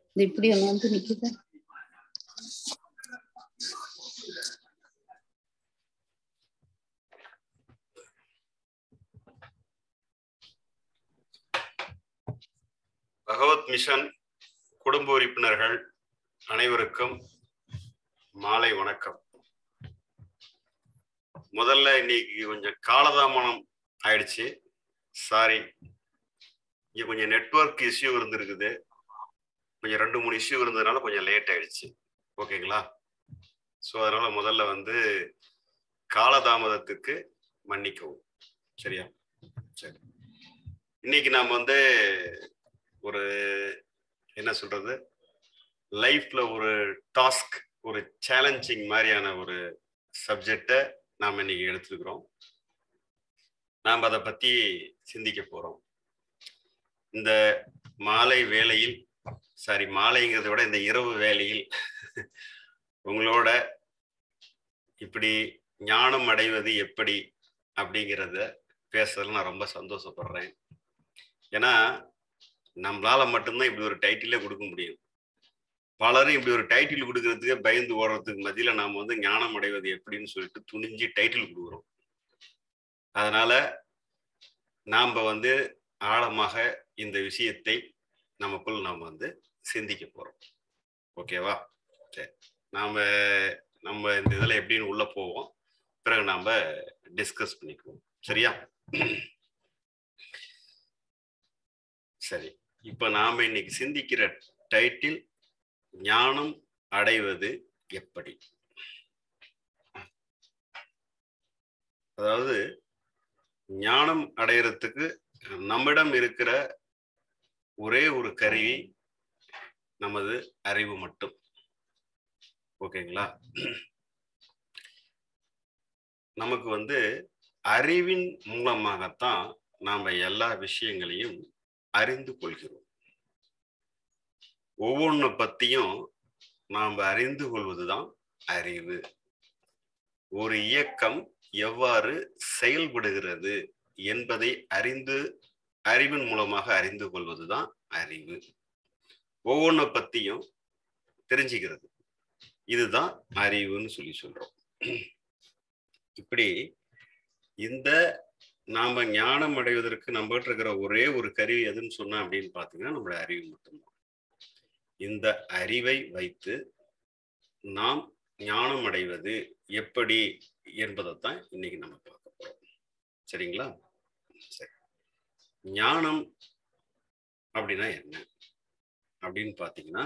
இது இப்படி ஒண்ணு வந்து நிக்குது பகவத் மிஷன் குடும்ப உறுப்பினர்கள் அனைவருக்கும் மாலை வணக்கம் முதல்ல இன்னைக்கு கொஞ்சம் காலதாமனம் ஆயிடுச்சு சாரி இங்க கொஞ்சம் நெட்வொர்க் இஷ்யூ இருந்திருக்குது கொஞ்சம் ரெண்டு மூணு இஷ்யூ இருந்ததுனால கொஞ்சம் லேட் ஆயிடுச்சு ஓகேங்களா ஸோ அதனால முதல்ல வந்து காலதாமதத்துக்கு மன்னிக்கவும் சரியா சரி இன்னைக்கு நாம் வந்து ஒரு என்ன சொல்றது லைஃப்ல ஒரு டாஸ்க் ஒரு சேலஞ்சிங் மாதிரியான ஒரு சப்ஜெக்டை நாம் இன்னைக்கு எடுத்துருக்கிறோம் நாம் அதை பத்தி சிந்திக்க போறோம் இந்த மாலை வேளையில் சாரி மாலைங்கிறத விட இந்த இரவு வேளையில் உங்களோட இப்படி ஞானம் அடைவது எப்படி அப்படிங்கிறத பேசுறதுல நான் ரொம்ப சந்தோஷப்படுறேன் ஏன்னா நம்மளால மட்டும்தான் இப்படி ஒரு டைட்டிலே கொடுக்க முடியும் பலரும் இப்படி ஒரு டைட்டில் கொடுக்கறதுக்கே பயந்து ஓடுறதுக்கு மத்தியில நாம வந்து ஞானம் அடைவது எப்படின்னு சொல்லிட்டு துணிஞ்சு டைட்டில் கொடுக்குறோம் அதனால நாம வந்து ஆழமாக இந்த விஷயத்தை நமக்குள் நாம் வந்து சிந்திக்க போறோம் ஓகேவா சரி நாம நம்ம இந்த இதுல எப்படின்னு உள்ள போவோம் பிறகு நாம டிஸ்கஸ் பண்ணிக்குவோம் சரியா சரி இப்ப நாம இன்னைக்கு சிந்திக்கிற டைட்டில் ஞானம் அடைவது எப்படி அதாவது ஞானம் அடையறதுக்கு நம்மிடம் இருக்கிற ஒரே ஒரு கருவி நமது அறிவு மட்டும் ஓகேங்களா நமக்கு வந்து அறிவின் மூலமாகத்தான் நாம எல்லா விஷயங்களையும் அறிந்து கொள்கிறோம் ஒவ்வொன்று பத்தியும் நாம் அறிந்து கொள்வதுதான் அறிவு ஒரு இயக்கம் எவ்வாறு செயல்படுகிறது என்பதை அறிந்து அறிவின் மூலமாக அறிந்து கொள்வதுதான் அறிவு ஒவ்வொன்றை பத்தியும் தெரிஞ்சுக்கிறது இதுதான் அறிவுன்னு சொல்லி சொல்றோம் இப்படி இந்த நாம ஞானம் அடைவதற்கு நம்மகிட்ட இருக்கிற ஒரே ஒரு கருவி எதுன்னு சொன்னா அப்படின்னு பாத்தீங்கன்னா நம்மளோட அறிவு மட்டும்தான் இந்த அறிவை வைத்து நாம் ஞானம் அடைவது எப்படி என்பதைத்தான் இன்னைக்கு நம்ம பார்க்க போறோம் சரிங்களா சரி ஞானம் அப்படின்னா என்ன அப்படின்னு பாத்தீங்கன்னா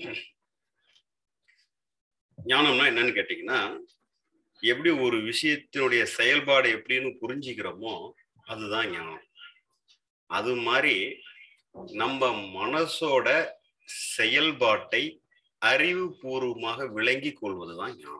ஞானம்னா என்னன்னு கேட்டீங்கன்னா எப்படி ஒரு விஷயத்தினுடைய செயல்பாடு எப்படின்னு புரிஞ்சுக்கிறோமோ அதுதான் ஞானம் அது மாதிரி நம்ம மனசோட செயல்பாட்டை அறிவுபூர்வமாக விளங்கி கொள்வதுதான் ஞானம்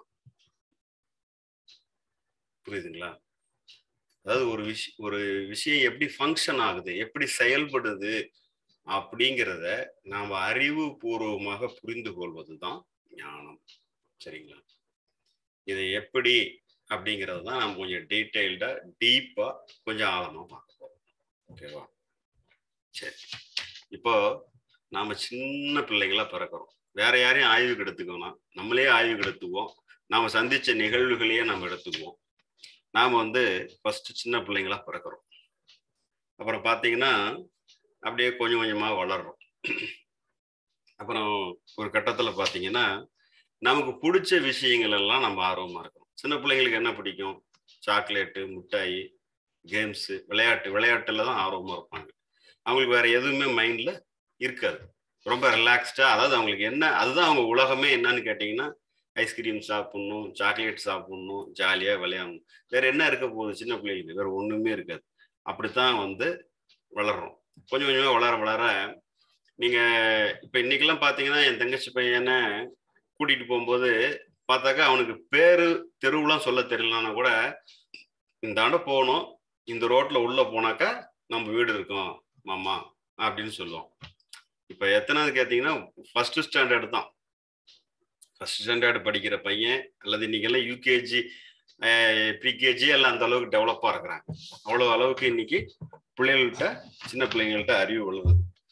புரியுதுங்களா அதாவது ஒரு விஷ ஒரு விஷயம் எப்படி ஃபங்க்ஷன் ஆகுது எப்படி செயல்படுது அப்படிங்கிறத நாம் அறிவுபூர்வமாக புரிந்து கொள்வதுதான் ஞானம் சரிங்களா இதை எப்படி அப்படிங்கிறது தான் நம்ம கொஞ்சம் டீட்டெயில்டா டீப்பா கொஞ்சம் ஆழமா பார்க்க போறோம் ஓகேவா சரி இப்போ நாம சின்ன பிள்ளைங்களா பிறக்கிறோம் வேற யாரையும் ஆய்வுக்கு எடுத்துக்கணும் நம்மளே ஆய்வுக்கு எடுத்துக்குவோம் நாம சந்திச்ச நிகழ்வுகளையே நம்ம எடுத்துக்குவோம் நாம வந்து ஃபர்ஸ்ட் சின்ன பிள்ளைங்களா பிறக்கிறோம் அப்புறம் பார்த்தீங்கன்னா அப்படியே கொஞ்சம் கொஞ்சமா வளர்றோம் அப்புறம் ஒரு கட்டத்துல பார்த்தீங்கன்னா நமக்கு பிடிச்ச விஷயங்கள் எல்லாம் நம்ம ஆர்வமா இருக்கணும் சின்ன பிள்ளைங்களுக்கு என்ன பிடிக்கும் சாக்லேட்டு மிட்டாய் கேம்ஸு விளையாட்டு விளையாட்டுல தான் ஆர்வமா இருப்பாங்க அவங்களுக்கு வேற எதுவுமே மைண்ட்ல இருக்காது ரொம்ப ரிலாக்ஸ்டா அதாவது அவங்களுக்கு என்ன அதுதான் அவங்க உலகமே என்னன்னு கேட்டிங்கன்னா ஐஸ்கிரீம் சாப்பிடணும் சாக்லேட் சாப்பிடணும் ஜாலியா விளையாடணும் வேற என்ன இருக்க போகுது சின்ன பிள்ளைங்களுக்கு வேற ஒண்ணுமே இருக்காது அப்படித்தான் வந்து வளர்றோம் கொஞ்சம் கொஞ்சமா வளர வளர நீங்க இப்ப இன்னைக்கெல்லாம் பாத்தீங்கன்னா என் தங்கச்சி பையனை கூட்டிட்டு போகும்போது பார்த்தாக்கா அவனுக்கு பேரு தெருவுலாம் சொல்ல தெரியலன்னா கூட இந்த ஆண்டு போகணும் இந்த ரோட்ல உள்ள போனாக்கா நம்ம வீடு இருக்கோம் மாமா அப்படின்னு சொல்லுவோம் இப்ப எத்தனாவது கேட்டீங்கன்னா ஃபர்ஸ்ட் ஸ்டாண்டர்டு தான் ஃபர்ஸ்ட் ஸ்டாண்டர்டு படிக்கிற பையன் அல்லது இன்னைக்கெல்லாம் யூகேஜி ப்ரீகேஜி எல்லாம் அந்த அளவுக்கு டெவலப்பாக இருக்கிறாங்க அவ்வளோ அளவுக்கு இன்னைக்கு பிள்ளைகள்கிட்ட சின்ன பிள்ளைங்கள்ட்ட அறிவு வளருது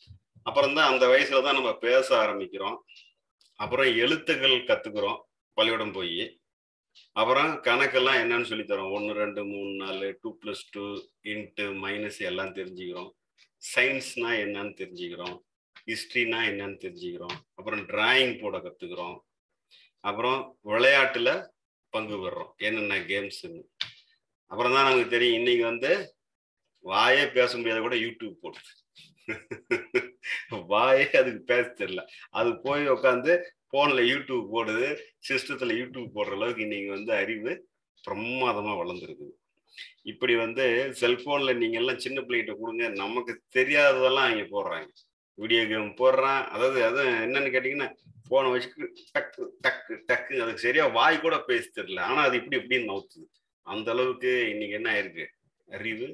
அப்புறம் தான் அந்த வயசுல தான் நம்ம பேச ஆரம்பிக்கிறோம் அப்புறம் எழுத்துக்கள் கத்துக்கிறோம் பள்ளிக்கூடம் போய் அப்புறம் கணக்கெல்லாம் என்னன்னு சொல்லி தரோம் ஒன்று ரெண்டு மூணு நாலு two plus two into minus எல்லாம் தெரிஞ்சுக்கிறோம் சயின்ஸ்னா என்னன்னு தெரிஞ்சுக்கிறோம் ஹிஸ்ட்ரினா என்னன்னு தெரிஞ்சுக்கிறோம் அப்புறம் டிராயிங் போட கற்றுக்குறோம் அப்புறம் விளையாட்டுல பங்கு பெறுறோம் என்னென்ன கேம்ஸ்ன்னு அப்புறம் தான் நமக்கு தெரியும் இன்னைக்கு வந்து வாயே பேச முடியாத கூட யூடியூப் போட்டு வாயே அதுக்கு பேச தெரியல அது போய் உட்காந்து போன்ல யூடியூப் போடுது சிஸ்டத்துல யூடியூப் போடுற அளவுக்கு இன்னைக்கு வந்து அறிவு பிரமாதமா வளர்ந்துருக்குது இப்படி வந்து செல்போன்ல நீங்க எல்லாம் சின்ன பிள்ளைகிட்ட கொடுங்க நமக்கு தெரியாததெல்லாம் அங்க போடுறாங்க வீடியோ கேம் போடுறான் அதாவது அது என்னன்னு கேட்டீங்கன்னா போனை வச்சுட்டு டக்கு டக்கு டக்கு அதுக்கு சரியா வாய் கூட பேச தெரியல ஆனா அது இப்படி இப்படின்னு நவுத்துது அந்த அளவுக்கு இன்னைக்கு என்ன ஆயிருக்கு அறிவு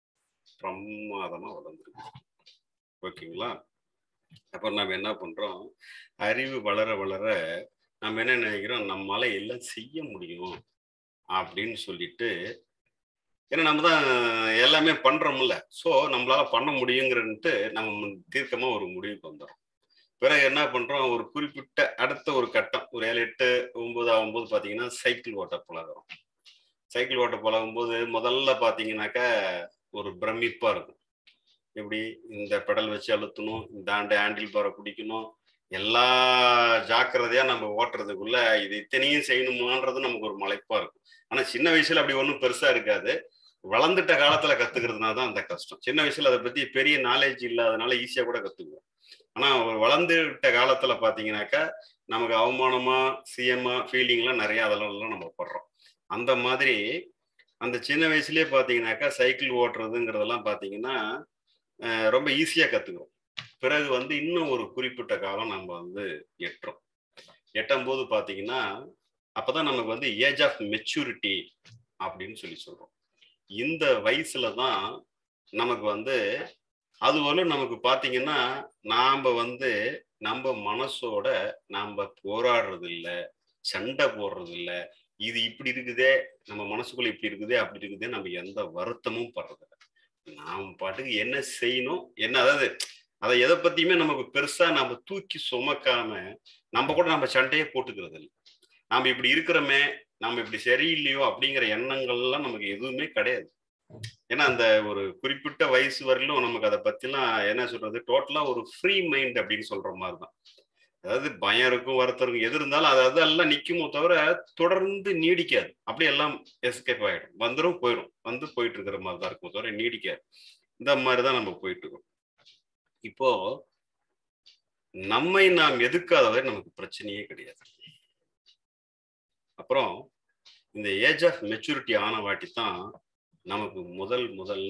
பிரமாதமா வளர்ந்துருக்கு ஓகேங்களா அப்புறம் நம்ம என்ன பண்றோம் அறிவு வளர வளர நம்ம என்ன நினைக்கிறோம் நம்மளால எல்லாம் செய்ய முடியும் அப்படின்னு சொல்லிட்டு ஏன்னா நம்ம தான் எல்லாமே பண்றோம்ல ஸோ நம்மளால பண்ண முடியுங்கிறன்ட்டு நம்ம தீர்க்கமா ஒரு முடிவுக்கு வந்துடும் பிறகு என்ன பண்றோம் ஒரு குறிப்பிட்ட அடுத்த ஒரு கட்டம் ஒரு ஏழு எட்டு ஒன்பது ஆகும்போது பார்த்தீங்கன்னா சைக்கிள் ஓட்ட பழகிறோம் சைக்கிள் ஓட்ட பழகும் போது முதல்ல பார்த்தீங்கன்னாக்கா ஒரு பிரமிப்பா இருக்கும் எப்படி இந்த பெடல் வச்சு அழுத்தணும் இந்த ஆண்டு ஹேண்டில் பாரை பிடிக்கணும் எல்லா ஜாக்கிரதையா நம்ம ஓட்டுறதுக்குள்ள இது இத்தனையும் செய்யணுமான்றது நமக்கு ஒரு மலைப்பா இருக்கும் ஆனா சின்ன வயசுல அப்படி ஒன்றும் பெருசா இருக்காது வளர்ந்துட்ட காலத்துல கத்துக்கிறதுனால தான் அந்த கஷ்டம் சின்ன வயசுல அதை பத்தி பெரிய நாலேஜ் இல்லாதனால ஈஸியா கூட கத்துக்குவோம் ஆனா ஒரு வளர்ந்துட்ட காலத்துல பாத்தீங்கன்னாக்கா நமக்கு அவமானமா சிஎம்மா ஃபீலிங்லாம் நிறைய அதெல்லாம் நம்ம படுறோம் அந்த மாதிரி அந்த சின்ன வயசுலயே பாத்தீங்கன்னாக்கா சைக்கிள் ஓட்டுறதுங்கிறதெல்லாம் பாத்தீங்கன்னா ரொம்ப ஈஸியா கத்துக்கிறோம் பிறகு வந்து இன்னும் ஒரு குறிப்பிட்ட காலம் நம்ம வந்து எட்டுறோம் எட்டும் போது பாத்தீங்கன்னா அப்பதான் நமக்கு வந்து ஏஜ் ஆஃப் மெச்சூரிட்டி அப்படின்னு சொல்லி சொல்றோம் இந்த வயசுல தான் நமக்கு வந்து அது ஒரு நமக்கு பாத்தீங்கன்னா நாம வந்து நம்ம மனசோட நாம போராடுறது இல்ல சண்டை போடுறது இல்ல இது இப்படி இருக்குதே நம்ம மனசுக்குள்ள இப்படி இருக்குதே அப்படி இருக்குதே நம்ம எந்த வருத்தமும் படுறது நாம் பாட்டுக்கு என்ன செய்யணும் என்ன அதாவது அதை எதை பத்தியுமே நமக்கு பெருசா நம்ம தூக்கி சுமக்காம நம்ம கூட நம்ம சண்டையே போட்டுக்கிறது இல்லை நாம இப்படி இருக்கிறோமே நம்ம இப்படி சரியில்லையோ அப்படிங்கிற எண்ணங்கள்லாம் நமக்கு எதுவுமே கிடையாது ஏன்னா அந்த ஒரு குறிப்பிட்ட வயசு வரையிலும் நமக்கு அதை பத்திலாம் என்ன சொல்றது டோட்டலா ஒரு ஃப்ரீ மைண்ட் அப்படின்னு சொல்ற மாதிரி தான் அதாவது பயம் இருக்கும் வருத்தம் இருக்கும் எது இருந்தாலும் அது அதெல்லாம் நிக்குமோ தவிர தொடர்ந்து நீடிக்காது அப்படி எல்லாம் எஸ்கேப் ஆகிடும் வந்துடும் போயிடும் வந்து போயிட்டு இருக்கிற மாதிரி தான் இருக்கும் தவிர நீடிக்காது இந்த மாதிரி தான் நம்ம போயிட்டு இருக்கோம் இப்போ நம்மை நாம் எதுக்காதவரை நமக்கு பிரச்சனையே கிடையாது அப்புறம் இந்த ஏஜ் ஆஃப் மெச்சூரிட்டி ஆன வாட்டி தான் நமக்கு முதல் முதல்ல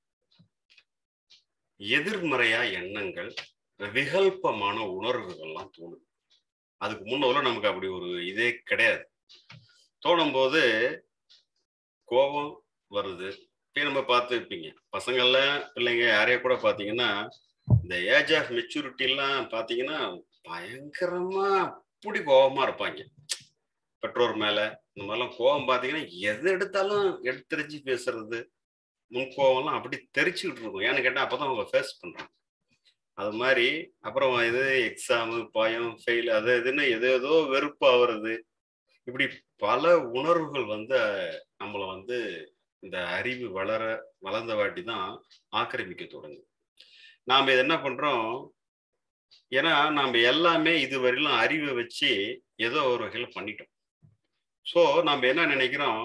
எதிர்மறையா எண்ணங்கள் விகல்பமான உணர்வுகள்லாம் தோணுது அதுக்கு முன்னோல நமக்கு அப்படி ஒரு இதே கிடையாது தோணும் போது கோபம் வருது இப்போ நம்ம பார்த்து இருப்பீங்க பசங்கள்ல பிள்ளைங்க யாரைய கூட பார்த்தீங்கன்னா இந்த ஏஜ் ஆஃப் மெச்சூரிட்டிலாம் பார்த்தீங்கன்னா பயங்கரமா அப்படி கோபமா இருப்பாங்க பெற்றோர் மேல இந்த மாதிரிலாம் கோபம் பார்த்தீங்கன்னா எது எடுத்தாலும் எடுத்துரிச்சு பேசுறது முன் கோபம்லாம் அப்படி தெரிச்சுக்கிட்டு இருக்கும் ஏன்னு கேட்டால் அப்பதான் அவங்க ஃபேஸ் பண்றாங்க அது மாதிரி அப்புறம் இது எக்ஸாமு பயம் ஃபெயில் அது இதுன்னு எது ஏதோ வெறுப்பா வருது இப்படி பல உணர்வுகள் வந்து நம்மளை வந்து இந்த அறிவு வளர வளர்ந்த வாட்டி தான் ஆக்கிரமிக்க தொடங்குது நாம் இது என்ன பண்றோம் ஏன்னா நாம் எல்லாமே இதுவரையிலும் அறிவை வச்சு ஏதோ ஒரு வகையில் பண்ணிட்டோம் ஸோ நம்ம என்ன நினைக்கிறோம்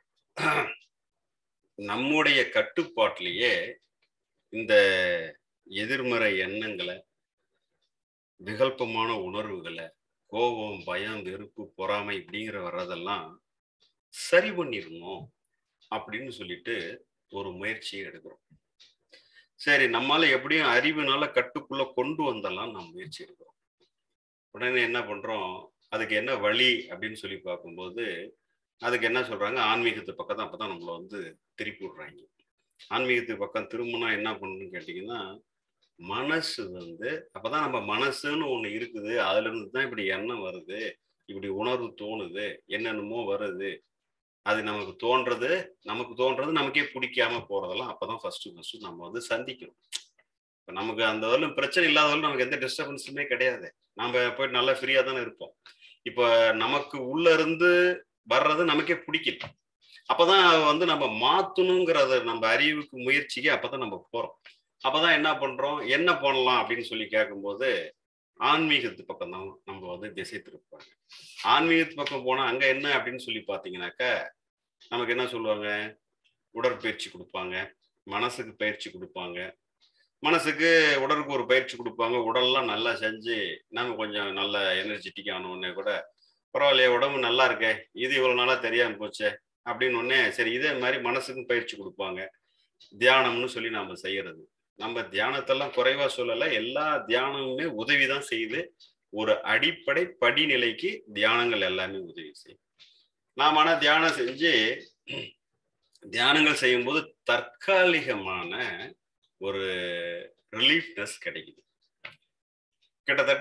நம்முடைய கட்டுப்பாட்டிலேயே இந்த எதிர்மறை எண்ணங்களை விகல்பமான உணர்வுகளை கோபம் பயம் வெறுப்பு பொறாமை இப்படிங்கிற வர்றதெல்லாம் சரி பண்ணிடணும் அப்படின்னு சொல்லிட்டு ஒரு முயற்சியை எடுக்கிறோம் சரி நம்மால எப்படியும் அறிவுனால கட்டுக்குள்ள கொண்டு வந்தலாம் நம்ம முயற்சி எடுக்கிறோம் உடனே என்ன பண்றோம் அதுக்கு என்ன வழி அப்படின்னு சொல்லி பார்க்கும்போது அதுக்கு என்ன சொல்றாங்க ஆன்மீகத்து பக்கம் தான் அப்பதான் நம்மளை வந்து திருப்பி விடுறாங்க ஆன்மீகத்துக்கு பக்கம் திரும்பினா என்ன பண்ணணும்னு கேட்டிங்கன்னா மனசு வந்து அப்பதான் நம்ம மனசுன்னு ஒண்ணு இருக்குது அதுல இருந்து தான் இப்படி எண்ணம் வருது இப்படி உணர்வு தோணுது என்னென்னமோ வருது அது நமக்கு தோன்றது நமக்கு தோன்றது நமக்கே பிடிக்காம போறதெல்லாம் அப்பதான் ஃபர்ஸ்ட் ஃபர்ஸ்ட் நம்ம வந்து சந்திக்கிறோம் இப்ப நமக்கு அந்த வரலும் பிரச்சனை இல்லாதவரையும் நமக்கு எந்த டிஸ்டர்பன்ஸுமே கிடையாது நாம போய் நல்லா ஃப்ரீயா தானே இருப்போம் இப்ப நமக்கு உள்ள இருந்து வர்றது நமக்கே பிடிக்கல அப்பதான் வந்து நம்ம மாத்தணுங்கிறத நம்ம அறிவுக்கு முயற்சிக்கு அப்பதான் நம்ம போறோம் அப்பதான் என்ன பண்றோம் என்ன பண்ணலாம் அப்படின்னு சொல்லி கேட்கும்போது ஆன்மீகத்து பக்கம் தான் நம்ம வந்து திசை திருப்பாங்க ஆன்மீகத்து பக்கம் போனா அங்க என்ன அப்படின்னு சொல்லி பாத்தீங்கன்னாக்கா நமக்கு என்ன சொல்லுவாங்க உடற்பயிற்சி கொடுப்பாங்க மனசுக்கு பயிற்சி கொடுப்பாங்க மனசுக்கு உடலுக்கு ஒரு பயிற்சி கொடுப்பாங்க உடல்லாம் நல்லா செஞ்சு நம்ம கொஞ்சம் நல்ல எனர்ஜெட்டிக் ஆன உடனே கூட பரவாயில்லையே உடம்பு நல்லா இருக்கே இது இவ்வளவு நாளா தெரியாம போச்சே அப்படின்னு உடனே சரி இதே மாதிரி மனசுக்கும் பயிற்சி கொடுப்பாங்க தியானம்னு சொல்லி நாம செய்யறது நம்ம தியானத்தெல்லாம் குறைவா சொல்லல எல்லா தியானமுமே உதவிதான் செய்யுது ஒரு அடிப்படை படிநிலைக்கு தியானங்கள் எல்லாமே உதவி செய்யும் நாம் ஆனா தியானம் செஞ்சு தியானங்கள் செய்யும்போது தற்காலிகமான ஒரு ரிலீஃப்னஸ் கிடைக்குது கிட்டத்தட்ட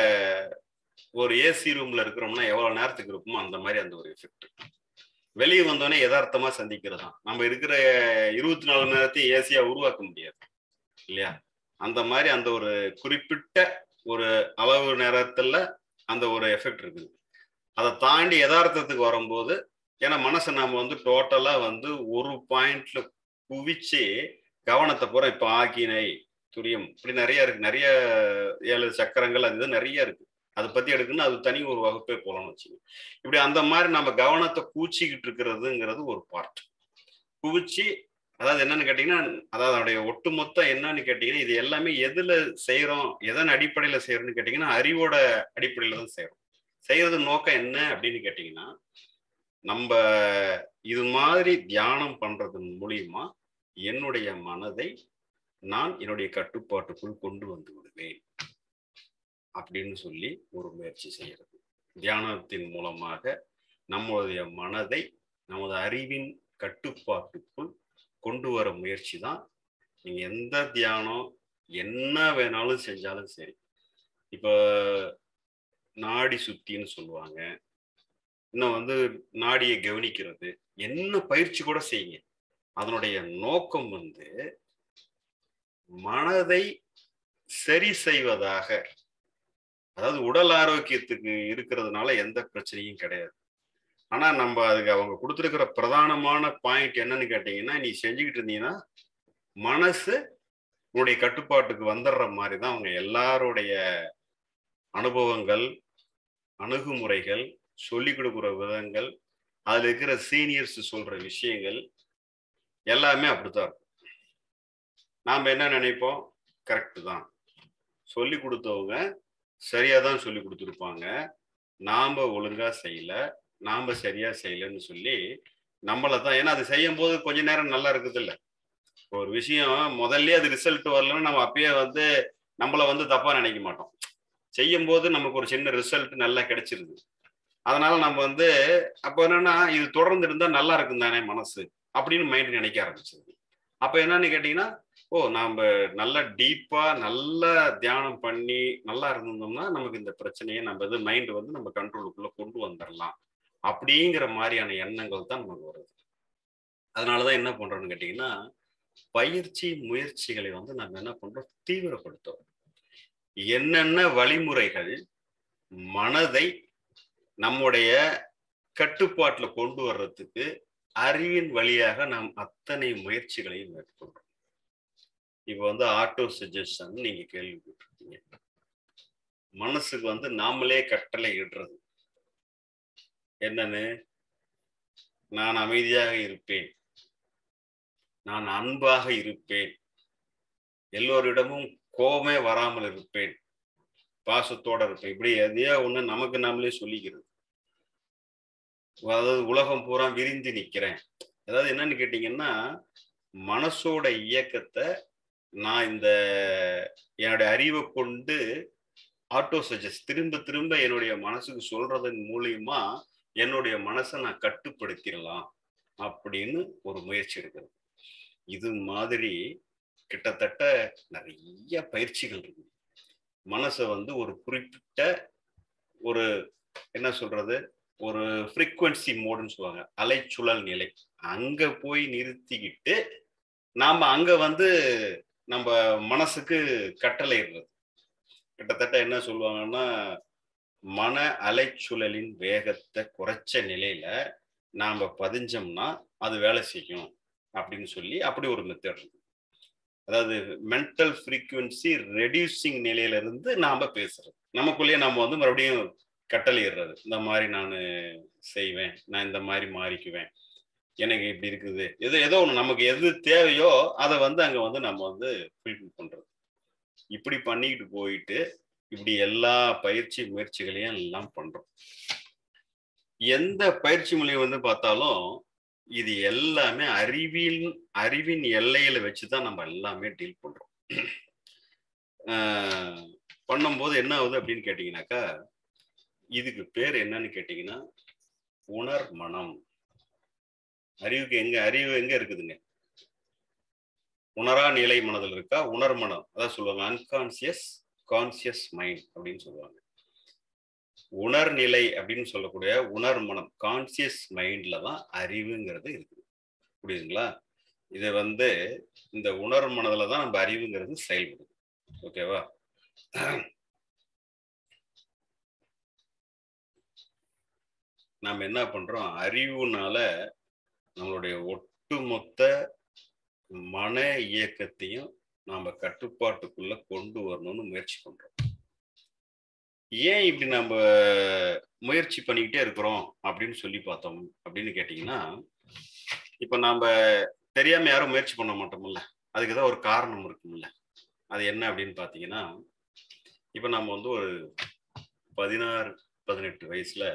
ஒரு ஏசி ரூம்ல இருக்கிறோம்னா எவ்வளவு நேரத்துக்கு இருக்குமோ அந்த மாதிரி அந்த ஒரு எஃபெக்ட் வெளியே வந்தோடனே யதார்த்தமா சந்திக்கிறது தான் நம்ம இருக்கிற இருபத்தி நாலு நேரத்தையும் ஏசியா உருவாக்க முடியாது இல்லையா அந்த மாதிரி அந்த ஒரு குறிப்பிட்ட ஒரு அளவு நேரத்துல அந்த ஒரு எஃபெக்ட் இருக்குது அதை தாண்டி யதார்த்தத்துக்கு வரும்போது ஏன்னா மனசை நாம வந்து டோட்டலா வந்து ஒரு பாயிண்ட்ல குவிச்சு கவனத்தை பூரா இப்ப ஆக்கினை துரியம் இப்படி நிறைய இருக்கு நிறைய ஏழு சக்கரங்கள் அது இது நிறைய இருக்கு அதை பத்தி எடுக்கணும்னா அது தனி ஒரு வகுப்பே போலாம்னு வச்சுக்கோங்க இப்படி அந்த மாதிரி நம்ம கவனத்தை கூச்சிக்கிட்டு இருக்கிறதுங்கிறது ஒரு பார்ட் குவிச்சு அதாவது என்னன்னு கேட்டீங்கன்னா அதாவது அதோடைய ஒட்டுமொத்த என்னன்னு கேட்டீங்கன்னா இது எல்லாமே எதுல செய்யறோம் எதன் அடிப்படையில செய்யறோம்னு கேட்டீங்கன்னா அறிவோட அடிப்படையில தான் செய்யறோம் செய்யறது நோக்கம் என்ன அப்படின்னு கேட்டீங்கன்னா நம்ம இது மாதிரி தியானம் பண்றதன் மூலியமா என்னுடைய மனதை நான் என்னுடைய கட்டுப்பாட்டுக்குள் கொண்டு வந்து விடுவேன் அப்படின்னு சொல்லி ஒரு முயற்சி செய்யறது தியானத்தின் மூலமாக நம்முடைய மனதை நமது அறிவின் கட்டுப்பாட்டுக்குள் கொண்டு வர முயற்சி தான் நீங்க எந்த தியானம் என்ன வேணாலும் செஞ்சாலும் சரி இப்போ நாடி சுத்தின்னு சொல்லுவாங்க இன்னும் வந்து நாடியை கவனிக்கிறது என்ன பயிற்சி கூட செய்யுங்க அதனுடைய நோக்கம் வந்து மனதை சரி செய்வதாக அதாவது உடல் ஆரோக்கியத்துக்கு இருக்கிறதுனால எந்த பிரச்சனையும் கிடையாது ஆனா நம்ம அதுக்கு அவங்க கொடுத்துருக்கிற பிரதானமான பாயிண்ட் என்னன்னு கேட்டீங்கன்னா நீ செஞ்சுக்கிட்டு இருந்தீங்கன்னா மனசு உன்னுடைய கட்டுப்பாட்டுக்கு வந்துடுற மாதிரி தான் அவங்க எல்லாருடைய அனுபவங்கள் அணுகுமுறைகள் சொல்லி கொடுக்குற விதங்கள் அதுல இருக்கிற சீனியர்ஸ் சொல்ற விஷயங்கள் எல்லாமே அப்படித்தான் இருக்கும் நாம் என்ன நினைப்போம் கரெக்டு தான் சொல்லி கொடுத்தவங்க சரியா தான் சொல்லி கொடுத்துருப்பாங்க நாம ஒழுங்கா செய்யல நாம சரியா செய்யலன்னு சொல்லி நம்மளை தான் ஏன்னா அது செய்யும் போது கொஞ்ச நேரம் நல்லா இருக்குது இல்ல ஒரு விஷயம் முதல்ல அது ரிசல்ட் வரலன்னு நம்ம அப்பயே வந்து நம்மளை வந்து தப்பா நினைக்க மாட்டோம் செய்யும் போது நமக்கு ஒரு சின்ன ரிசல்ட் நல்லா கிடைச்சிருது அதனால நம்ம வந்து அப்போ என்னன்னா இது தொடர்ந்து இருந்தா நல்லா இருக்கும் தானே மனசு அப்படின்னு மைண்ட் நினைக்க ஆரம்பிச்சது அப்ப என்னன்னு கேட்டீங்கன்னா ஓ நாம நல்லா டீப்பா நல்லா தியானம் பண்ணி நல்லா இருந்திருந்தோம்னா நமக்கு இந்த பிரச்சனையை நம்ம இது மைண்ட் வந்து நம்ம கண்ட்ரோலுக்குள்ள கொண்டு வந்துடலாம் அப்படிங்கிற மாதிரியான எண்ணங்கள் தான் நமக்கு வருது அதனாலதான் என்ன பண்றோம்னு கேட்டீங்கன்னா பயிற்சி முயற்சிகளை வந்து நம்ம என்ன பண்றோம் தீவிரப்படுத்துறோம் என்னென்ன வழிமுறைகள் மனதை நம்முடைய கட்டுப்பாட்டுல கொண்டு வர்றதுக்கு அறிவின் வழியாக நாம் அத்தனை முயற்சிகளையும் மேற்கொள்றோம் இப்ப வந்து ஆட்டோ சஜஷன் நீங்க கேள்விப்பட்டிருக்கீங்க மனசுக்கு வந்து நாமளே கட்டளை இடுறது என்னன்னு நான் அமைதியாக இருப்பேன் நான் அன்பாக இருப்பேன் எல்லோரிடமும் கோபமே வராமல் இருப்பேன் பாசத்தோட இருப்பேன் இப்படி எதையோ ஒண்ணு நமக்கு நாமளே சொல்லிக்கிறது அதாவது உலகம் பூரா விரிந்து நிக்கிறேன் அதாவது என்னன்னு கேட்டீங்கன்னா மனசோட இயக்கத்தை நான் இந்த என்னுடைய அறிவை கொண்டு ஆட்டோ சஜஸ்ட் திரும்ப திரும்ப என்னுடைய மனசுக்கு சொல்றதன் மூலியமா என்னுடைய மனசை நான் கட்டுப்படுத்திடலாம் அப்படின்னு ஒரு முயற்சி எடுக்கிறது இது மாதிரி கிட்டத்தட்ட நிறைய பயிற்சிகள் இருக்கு மனசை வந்து ஒரு குறிப்பிட்ட ஒரு என்ன சொல்றது ஒரு ஃப்ரீக்குவன்சி மோடுன்னு சொல்லுவாங்க அலைச்சுழல் நிலை அங்க போய் நிறுத்திக்கிட்டு நாம அங்க வந்து நம்ம மனசுக்கு கட்டளையிடுறது கிட்டத்தட்ட என்ன சொல்லுவாங்கன்னா மன அலைச்சுழலின் வேகத்தை குறைச்ச நிலையில நாம பதிஞ்சோம்னா அது வேலை செய்யும் அப்படின்னு சொல்லி அப்படி ஒரு மெத்தட் இருக்கு அதாவது மென்டல் ஃப்ரீக்குவன்சி ரெடியூசிங் நிலையில இருந்து நாம பேசுறது நமக்குள்ளேயே நம்ம வந்து மறுபடியும் கட்டளையிடுறது இந்த மாதிரி நான் செய்வேன் நான் இந்த மாதிரி மாறிக்குவேன் எனக்கு இப்படி இருக்குது எது ஏதோ ஒன்று நமக்கு எது தேவையோ அதை வந்து அங்கே வந்து நம்ம வந்து ஃபுல்ஃபில் பண்ணுறது இப்படி பண்ணிக்கிட்டு போயிட்டு இப்படி எல்லா பயிற்சி முயற்சிகளையும் எல்லாம் பண்ணுறோம் எந்த பயிற்சி முறையை வந்து பார்த்தாலும் இது எல்லாமே அறிவின் அறிவின் எல்லையில வச்சு தான் நம்ம எல்லாமே டீல் பண்றோம் பண்ணும்போது என்ன ஆகுது அப்படின்னு கேட்டீங்கன்னாக்கா இதுக்கு பேர் என்னன்னு கேட்டீங்கன்னா உணர் மனம் அறிவுக்கு எங்க அறிவு எங்க இருக்குதுங்க உணரா நிலை மனதில் இருக்கா உணர் மனம் அதான் சொல்லுவாங்க அன்கான்சியஸ் கான்சியஸ் மைண்ட் அப்படின்னு சொல்லுவாங்க உணர்நிலை அப்படின்னு சொல்லக்கூடிய உணர் மனம் கான்சியஸ் மைண்ட்ல தான் அறிவுங்கிறது இருக்குது புரியுதுங்களா இதை வந்து இந்த உணர் மனதில் தான் நம்ம அறிவுங்கிறது செயல்படுது ஓகேவா நாம் என்ன பண்றோம் அறிவுனால நம்மளுடைய ஒட்டுமொத்த மன இயக்கத்தையும் நாம கட்டுப்பாட்டுக்குள்ள கொண்டு வரணும்னு முயற்சி பண்றோம் ஏன் இப்படி நம்ம முயற்சி பண்ணிக்கிட்டே இருக்கிறோம் அப்படின்னு சொல்லி பார்த்தோம் அப்படின்னு கேட்டிங்கன்னா இப்போ நாம் தெரியாம யாரும் முயற்சி பண்ண மாட்டோம்ல அதுக்கு தான் ஒரு காரணம் இருக்கும்ல அது என்ன அப்படின்னு பார்த்தீங்கன்னா இப்போ நம்ம வந்து ஒரு பதினாறு பதினெட்டு வயசுல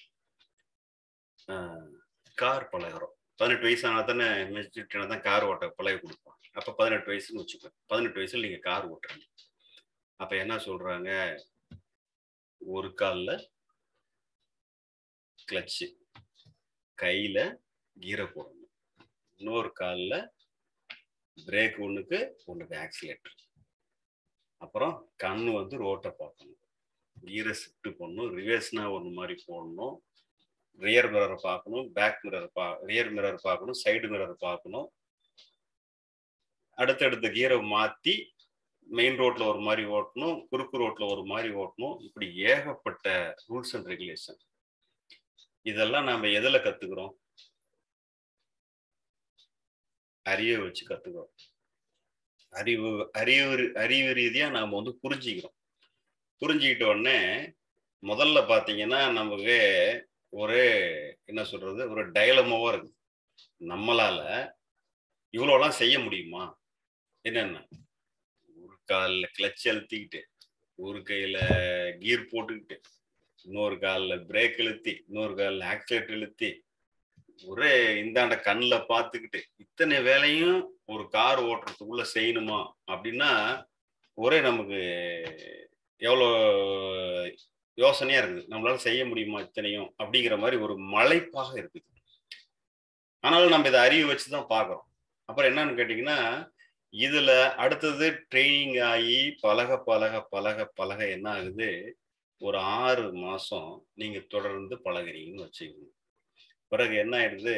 கார் பழகிறோம் பதினெட்டு வயசு ஆனால் தானே மெச்சூரிட்டினா தான் கார் ஓட்ட பழக கொடுப்பாங்க அப்போ பதினெட்டு வயசுன்னு வச்சுக்கோ பதினெட்டு வயசுல நீங்கள் கார் ஓட்டுறீங்க அப்போ என்ன சொல்கிறாங்க ஒரு காலில் கிளச்சு கையில் கீரை போடணும் இன்னொரு காலில் பிரேக் ஒன்றுக்கு ஒன்றுக்கு ஆக்சிலேட்டர் அப்புறம் கண்ணு வந்து ரோட்டை பார்க்கணும் கீரை ஷிஃப்ட் பண்ணணும் ரிவர்ஸ்னா ஒன்று மாதிரி போடணும் ரியர் மிரர் பார்க்கணும் பேக் மிரர் பா ரியர் மிரர் பார்க்கணும் சைடு மிரர் பார்க்கணும் அடுத்தடுத்த கீரை மாற்றி மெயின் ரோட்ல ஒரு மாதிரி ஓட்டணும் குறுக்கு ரோட்ல ஒரு மாதிரி ஓட்டணும் இப்படி ஏகப்பட்ட ரூல்ஸ் அண்ட் ரெகுலேஷன் இதெல்லாம் நாம எதுல கத்துக்கிறோம் அறிவை வச்சு கத்துக்கிறோம் அறிவு அறிவு அறிவு ரீதியா நாம வந்து புரிஞ்சுக்கிறோம் புரிஞ்சுக்கிட்ட உடனே முதல்ல பாத்தீங்கன்னா நமக்கு ஒரு என்ன சொல்றது ஒரு டைலமாவா இருக்கு நம்மளால இவ்வளோலாம் செய்ய முடியுமா என்னென்ன ஒரு காலில் கிளச் அழுத்திக்கிட்டு ஒரு கையில் கீர் போட்டுக்கிட்டு இன்னொரு காலில் பிரேக் இழுத்தி இன்னொரு காலில் ஆக்சிலேட்டர் இழுத்தி ஒரே இந்தாண்ட கண்ணில் பார்த்துக்கிட்டு இத்தனை வேலையும் ஒரு கார் ஓட்டுறதுக்குள்ள செய்யணுமா அப்படின்னா ஒரே நமக்கு எவ்வளோ யோசனையா இருக்குது நம்மளால செய்ய முடியுமா இத்தனையும் அப்படிங்கிற மாதிரி ஒரு மலைப்பாக இருக்குது ஆனாலும் நம்ம இதை அறிவு வச்சு தான் பார்க்குறோம் அப்புறம் என்னன்னு கேட்டிங்கன்னா இதுல அடுத்தது ட்ரைனிங் ஆகி பழக பழக பழக பழக என்ன ஆகுது ஒரு ஆறு மாசம் நீங்க தொடர்ந்து பழகுறீங்கன்னு வச்சுக்கோங்க பிறகு என்ன ஆயிடுது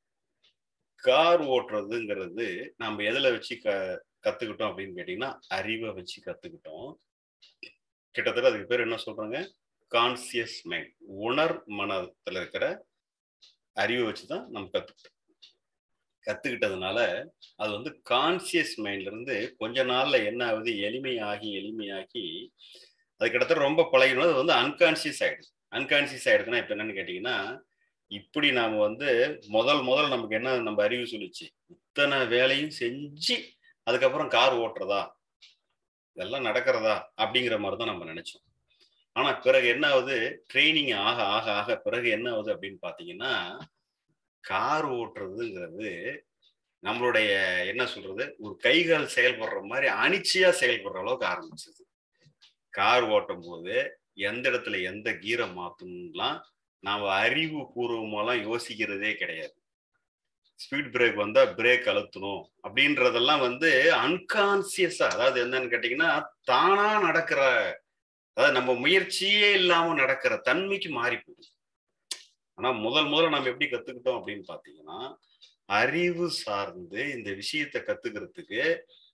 கார் ஓட்டுறதுங்கிறது நம்ம எதுல வச்சு க கத்துக்கிட்டோம் அப்படின்னு கேட்டீங்கன்னா அறிவை வச்சு கத்துக்கிட்டோம் கிட்டத்தட்ட அதுக்கு பேர் என்ன சொல்றாங்க கான்சியஸ் மைண்ட் உணர் மனத்துல இருக்கிற அறிவை வச்சு தான் நம்ம கத்துக்கிட்டோம் கத்துக்கிட்டதுனால அது வந்து கான்சியஸ் மைண்ட்ல இருந்து கொஞ்ச நாள்ல என்ன ஆகுது எளிமையாகி எளிமையாகி அது கிட்டத்தட்ட ரொம்ப பழகினோம் அது வந்து அன்கான்சியஸ் ஆயிடுது அன்கான்சியஸ் ஆயிடுதுன்னா இப்ப என்னன்னு கேட்டீங்கன்னா இப்படி நாம வந்து முதல் முதல் நமக்கு என்ன நம்ம அறிவு சொல்லிச்சு இத்தனை வேலையும் செஞ்சு அதுக்கப்புறம் கார் ஓட்டுறதா இதெல்லாம் நடக்கிறதா அப்படிங்கிற மாதிரி தான் நம்ம நினைச்சோம் ஆனா பிறகு என்ன ஆகுது ட்ரைனிங் ஆக ஆக ஆக பிறகு என்ன ஆகுது அப்படின்னு பாத்தீங்கன்னா கார் ஓட்டுறதுங்கிறது நம்மளுடைய என்ன சொல்றது ஒரு கைகால் செயல்படுற மாதிரி அனிச்சையா செயல்படுற அளவுக்கு ஆரம்பிச்சது கார் ஓட்டும் போது எந்த இடத்துல எந்த கீரை மாத்தணும்லாம் நாம அறிவு பூர்வமாலாம் யோசிக்கிறதே கிடையாது ஸ்பீட் பிரேக் வந்தா பிரேக் அழுத்தணும் அப்படின்றதெல்லாம் வந்து அன்கான்சியஸா அதாவது என்னன்னு கேட்டீங்கன்னா தானா நடக்கிற அதாவது நம்ம முயற்சியே இல்லாம நடக்கிற தன்மைக்கு மாறி போகுது ஆனா முதல் முதல்ல நம்ம எப்படி கத்துக்கிட்டோம் அப்படின்னு பாத்தீங்கன்னா அறிவு சார்ந்து இந்த விஷயத்த கத்துக்கிறதுக்கு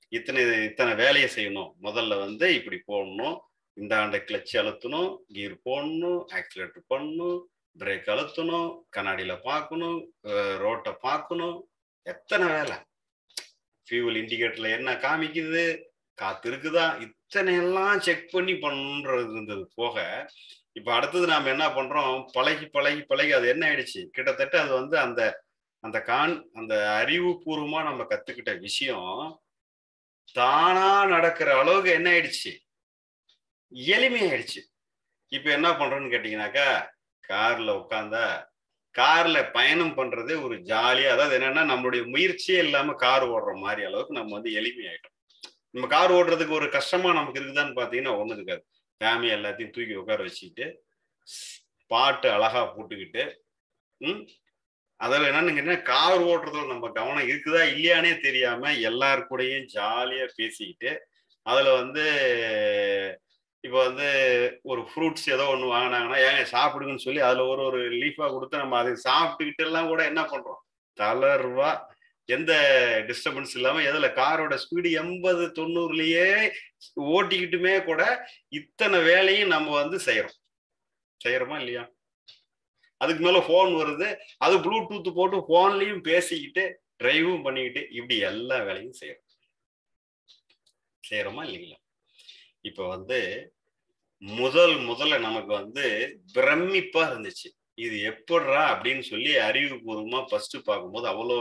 இத்தனை இத்தனை வேலையை செய்யணும் முதல்ல வந்து இப்படி போடணும் இந்த ஆண்டை கிளச் அழுத்தணும் கீர் போடணும் ஆக்சிலேட்டர் பண்ணணும் பிரேக் அழுத்தணும் கண்ணாடியில பார்க்கணும் ரோட்டை பார்க்கணும் எத்தனை வேலை ஃபியூவல் இண்டிகேட்டர்ல என்ன காமிக்குது காத்து இருக்குதா இத்தனை எல்லாம் செக் பண்ணி பண்ணுன்றது இருந்தது போக இப்ப அடுத்தது நாம என்ன பண்றோம் பழகி பழகி பழகி அது என்ன ஆயிடுச்சு கிட்டத்தட்ட அது வந்து அந்த அந்த கான் அந்த அறிவுபூர்வமா நம்ம கத்துக்கிட்ட விஷயம் தானா நடக்கிற அளவுக்கு என்ன ஆயிடுச்சு எளிமையாயிடுச்சு இப்ப என்ன பண்றோம்னு கேட்டீங்கன்னாக்கா கார்ல உட்காந்தா கார்ல பயணம் பண்றதே ஒரு ஜாலியா அதாவது என்னன்னா நம்மளுடைய முயற்சியே இல்லாம கார் ஓடுற மாதிரி அளவுக்கு நம்ம வந்து எளிமையாயிட்டோம் நம்ம கார் ஓடுறதுக்கு ஒரு கஷ்டமா நமக்கு இருக்குதான்னு பாத்தீங்கன்னா ஒண்ணு இருக்காது ஃபேமிலி எல்லாத்தையும் தூக்கி உட்கார வச்சுக்கிட்டு பாட்டு அழகா போட்டுக்கிட்டு ம் அதில் என்னன்னு கேட்டீங்கன்னா கார் ஓட்டுறதுல நம்ம கவனம் இருக்குதா இல்லையானே தெரியாம எல்லார் கூடயும் ஜாலியா பேசிக்கிட்டு அதுல வந்து இப்போ வந்து ஒரு ஃப்ரூட்ஸ் ஏதோ ஒன்று வாங்கினாங்கன்னா ஏங்க சாப்பிடுங்கன்னு சொல்லி அதுல ஒரு ஒரு லீஃபா கொடுத்து நம்ம அதை சாப்பிட்டுக்கிட்டு எல்லாம் கூட என்ன பண்றோம் தளர்வா எந்த டிஸ்டர்பன்ஸ் இல்லாம எதுல காரோட ஸ்பீடு எண்பது தொண்ணூறுலயே ஓட்டிக்கிட்டுமே கூட இத்தனை வேலையும் நம்ம வந்து செய்யறோம் செய்யறோமா இல்லையா அதுக்கு மேல போன் வருது அது ப்ளூடூத் போட்டு போன்லயும் பேசிக்கிட்டு டிரைவும் பண்ணிக்கிட்டு இப்படி எல்லா வேலையும் செய்யறோம் செய்யறோமா இல்லைங்களா இப்ப வந்து முதல் முதல்ல நமக்கு வந்து பிரமிப்பா இருந்துச்சு இது எப்படிரா அப்படின்னு சொல்லி அறிவுபூர்வமா ஃபர்ஸ்ட் பார்க்கும்போது அவ்வளோ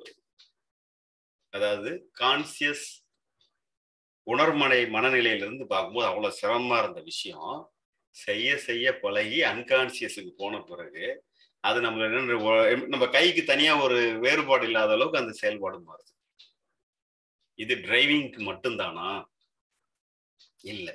அதாவது கான்சியஸ் உணர்மனை மனநிலையிலிருந்து பார்க்கும்போது அவ்வளோ சிரமமா இருந்த விஷயம் செய்ய செய்ய பழகி அன்கான்சியஸுக்கு போன பிறகு அது நம்ம என்ன நம்ம கைக்கு தனியா ஒரு வேறுபாடு இல்லாத அளவுக்கு அந்த செயல்பாடு மாறுது இது டிரைவிங்க்கு மட்டும்தானா இல்லை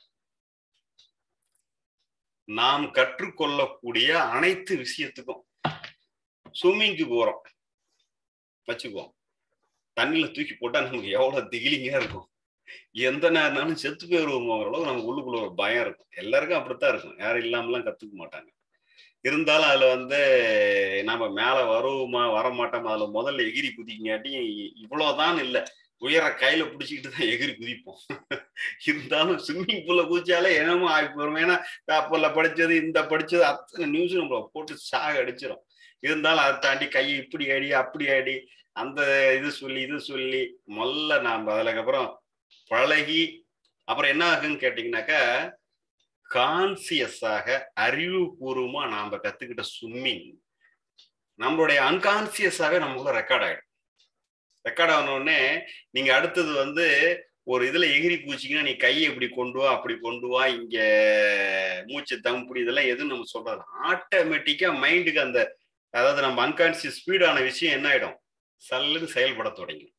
நாம் கற்றுக்கொள்ளக்கூடிய அனைத்து விஷயத்துக்கும் ஸ்விம்மிங்க்கு போறோம் வச்சுக்குவோம் தண்ணியில தூக்கி போட்டா நமக்கு எவ்வளவு திகிலிங்கா இருக்கும் எந்த நேரம்னாலும் செத்து போயிருவோங்கிற அளவுக்கு நமக்கு உள்ளுக்குள்ள ஒரு பயம் இருக்கும் எல்லாருக்கும் அப்படித்தான் இருக்கும் யாரும் இல்லாமலாம் கத்துக்க மாட்டாங்க இருந்தாலும் அதுல வந்து நம்ம மேல வருவோமா வரமாட்டோமா அதுல முதல்ல எகிரி குதிக்காட்டி இவ்வளவுதான் இல்லை உயர கையில பிடிச்சிக்கிட்டு தான் எகிரி குதிப்போம் இருந்தாலும் ஸ்விம்மிங் பூல்ல குதிச்சாலே என்னமோ ஆகி போறோம் ஏன்னா பேப்பர்ல படிச்சது இந்த படிச்சது அத்தனை நியூஸ் நம்மள போட்டு சாக அடிச்சிடும் இருந்தாலும் அதை தாண்டி கையை இப்படி அடி அப்படி அடி அந்த இது சொல்லி இது சொல்லி முதல்ல நாம் அதுக்கப்புறம் பழகி அப்புறம் என்ன ஆகுன்னு கேட்டீங்கன்னாக்கா கான்சியஸாக அறிவுபூர்வமா நாம கத்துக்கிட்ட ஸ்விம்மிங் நம்மளுடைய அன்கான்சியஸாவே நமக்குள்ள ரெக்கார்ட் ஆயிடும் ரெக்கார்ட் ஆனோடனே நீங்க அடுத்தது வந்து ஒரு இதுல எகிரி பூச்சிங்கன்னா நீ கையை இப்படி கொண்டு வா அப்படி கொண்டு வா இங்க மூச்சு தம்புடி இதெல்லாம் எதுவும் நம்ம சொல்றது ஆட்டோமேட்டிக்கா மைண்டுக்கு அந்த அதாவது நம்ம அன்கான்சியஸ் ஸ்பீடான விஷயம் என்ன ஆயிடும் சல்லுன்னு செயல்பட தொடங்கும்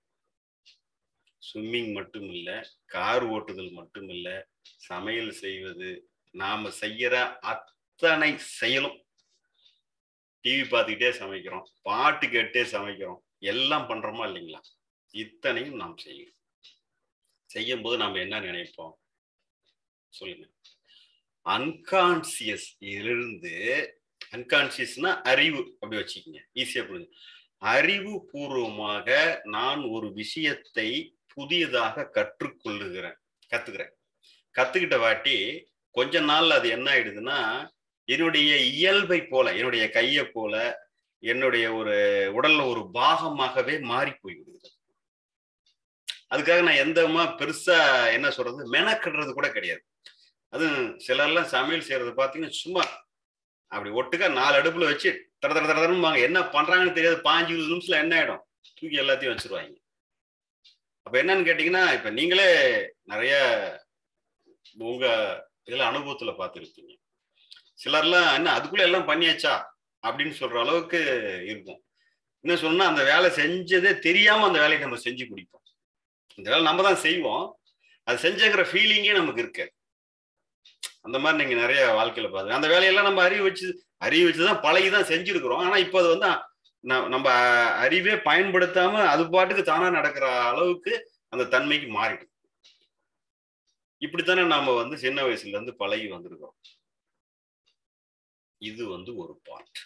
ஸ்விம்மிங் மட்டும் இல்ல கார் ஓட்டுதல் மட்டும் இல்ல சமையல் செய்வது நாம செய்யற அத்தனை செயலும் டிவி பார்த்துக்கிட்டே சமைக்கிறோம் பாட்டு கேட்டே சமைக்கிறோம் எல்லாம் பண்றோமா இல்லைங்களா இத்தனையும் நாம் செய்யணும் செய்யும் போது நாம என்ன நினைப்போம் சொல்லுங்க அன்கான்சியஸ் இருந்து அன்கான்சியஸ்னா அறிவு அப்படி வச்சுக்கோங்க ஈஸியா புரிஞ்சு அறிவு பூர்வமாக நான் ஒரு விஷயத்தை புதியதாக கற்றுக்கொள்ளுகிறேன் கத்துக்கிறேன் கத்துக்கிட்ட வாட்டி கொஞ்ச நாள்ல அது என்ன ஆயிடுதுன்னா என்னுடைய இயல்பை போல என்னுடைய கையை போல என்னுடைய ஒரு உடல்ல ஒரு பாகமாகவே மாறி போய்விடுகிறது அதுக்காக நான் எந்தமா பெருசா என்ன சொல்றது மெனக்கிடுறது கூட கிடையாது அது சிலர்லாம் சமையல் செய்யறது பார்த்தீங்கன்னா சும்மா அப்படி ஒட்டுக்கா நாலு அடுப்புல வச்சு தட தட தடன்னு என்ன பண்றாங்கன்னு தெரியாது பாஞ்சு இருபது நிமிஷத்துல என்ன ஆயிடும் தூக்கி எல்லாத்தையும் வச்சிருவாங்க அப்ப என்னன்னு கேட்டீங்கன்னா இப்ப நீங்களே நிறைய உங்க இதுல அனுபவத்துல பார்த்துருப்பீங்க சிலர்லாம் என்ன அதுக்குள்ள எல்லாம் பண்ணியாச்சா அப்படின்னு சொல்ற அளவுக்கு இருக்கும் என்ன சொன்னா அந்த வேலை செஞ்சதே தெரியாம அந்த வேலையை நம்ம செஞ்சு குடிப்போம் இந்த வேலை நம்ம தான் செய்வோம் அது செஞ்சங்கிற ஃபீலிங்கே நமக்கு இருக்கு அந்த மாதிரி நீங்க நிறைய வாழ்க்கையில பாருங்க அந்த வேலையெல்லாம் நம்ம அறிவு வச்சு அறிவு வச்சுதான் பழகி தான் செஞ்சிருக்கிறோம் ஆனா இப்போ அது வந்து நம்ம அறிவே பயன்படுத்தாம அது பாட்டுக்கு தானா நடக்கிற அளவுக்கு அந்த தன்மைக்கு மாறிடும் இப்படித்தானே நாம வந்து சின்ன வயசுல இருந்து பழகி வந்திருக்கோம் இது வந்து ஒரு பார்ட்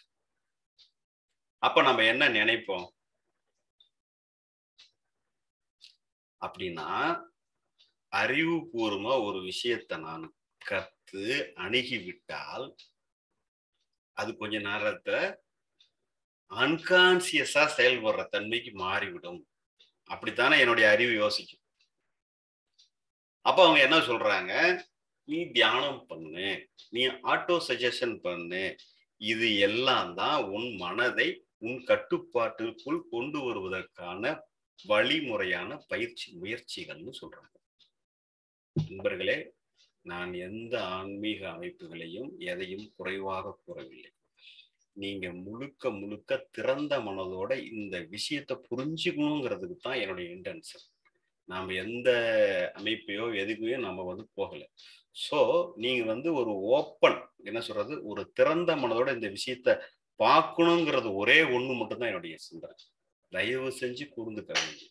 அப்ப நம்ம என்ன நினைப்போம் அப்படின்னா அறிவுபூர்வமா ஒரு விஷயத்தை நான் கத்து அணுகி விட்டால் அது கொஞ்ச நேரத்துல அன்கான்சியஸா செயல்படுற தன்மைக்கு மாறிவிடும் அப்படித்தானே என்னுடைய அறிவு யோசிக்கும் அப்ப அவங்க என்ன சொல்றாங்க நீ தியானம் பண்ணு நீ ஆட்டோ சஜஷன் பண்ணு இது எல்லாம் தான் உன் மனதை உன் கட்டுப்பாட்டிற்குள் கொண்டு வருவதற்கான வழிமுறையான பயிற்சி முயற்சிகள்னு சொல்றாங்க நண்பர்களே நான் எந்த ஆன்மீக அமைப்புகளையும் எதையும் குறைவாக கூறவில்லை நீங்க முழுக்க முழுக்க திறந்த மனதோட இந்த விஷயத்தை புரிஞ்சுக்கணுங்கிறதுக்கு தான் என்னுடைய இன்டென்ஷன் நாம எந்த அமைப்பையோ எதுக்குமே நம்ம வந்து போகல ஸோ நீங்க வந்து ஒரு ஓப்பன் என்ன சொல்றது ஒரு திறந்த மனதோட இந்த விஷயத்த பார்க்கணுங்கிறது ஒரே ஒண்ணு மட்டும்தான் என்னுடைய சிந்தனை தயவு செஞ்சு கூர்ந்துக்கிறாங்க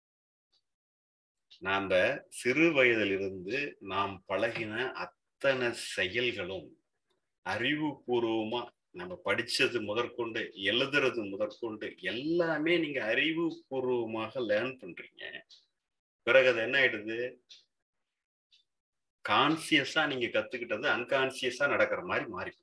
நாம சிறு வயதிலிருந்து நாம் பழகின அத்தனை செயல்களும் அறிவுபூர்வமா நம்ம படிச்சது முதற்கொண்டு எழுதுறது முதற்கொண்டு எல்லாமே நீங்க அறிவுபூர்வமாக லேர்ன் பண்றீங்க பிறகு அது என்ன ஆயிடுது கான்சியஸா நீங்க கத்துக்கிட்டது அன்கான்சியஸா நடக்கிற மாதிரி மாறி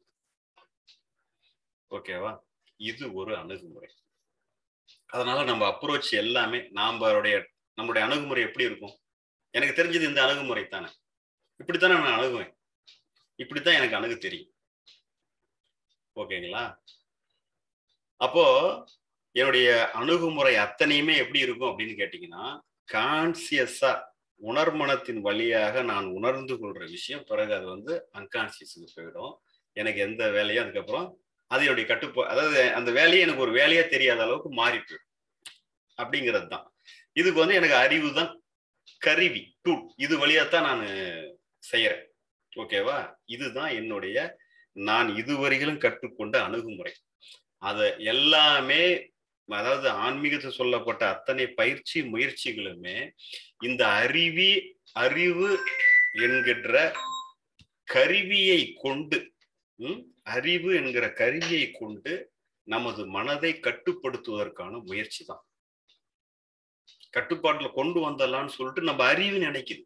ஓகேவா இது ஒரு அணுகுமுறை அதனால நம்ம அப்ரோச் எல்லாமே நாமளுடைய நம்மளுடைய அணுகுமுறை எப்படி இருக்கும் எனக்கு தெரிஞ்சது இந்த அணுகுமுறை தானே இப்படித்தானே நான் அணுகுவேன் இப்படித்தான் எனக்கு அணுகு தெரியும் ஓகேங்களா அப்போ என்னுடைய அணுகுமுறை அத்தனையுமே எப்படி இருக்கும் அப்படின்னு கேட்டீங்கன்னா கான்சியஸா உணர்மனத்தின் வழியாக நான் உணர்ந்து கொள்ற விஷயம் பிறகு அது வந்து அன்கான்சியஸுக்கு போயிடும் எனக்கு எந்த வேலையும் அதுக்கப்புறம் அது என்னுடைய கட்டுப்பா அதாவது அந்த வேலையை எனக்கு ஒரு வேலையா தெரியாத அளவுக்கு மாறி போயிடும் அப்படிங்கிறது தான் இதுக்கு வந்து எனக்கு அறிவு தான் கருவி டூல் இது வழியாத்தான் நான் செய்யறேன் ஓகேவா இதுதான் என்னுடைய நான் இதுவரையிலும் கற்றுக்கொண்ட அணுகுமுறை அத எல்லாமே அதாவது ஆன்மீகத்தில் சொல்லப்பட்ட அத்தனை பயிற்சி முயற்சிகளுமே இந்த அறிவி அறிவு என்கின்ற கருவியை கொண்டு அறிவு என்கிற கருவியை கொண்டு நமது மனதை கட்டுப்படுத்துவதற்கான முயற்சி தான் கட்டுப்பாட்டுல கொண்டு வந்தலாம்னு சொல்லிட்டு நம்ம அறிவு நினைக்குது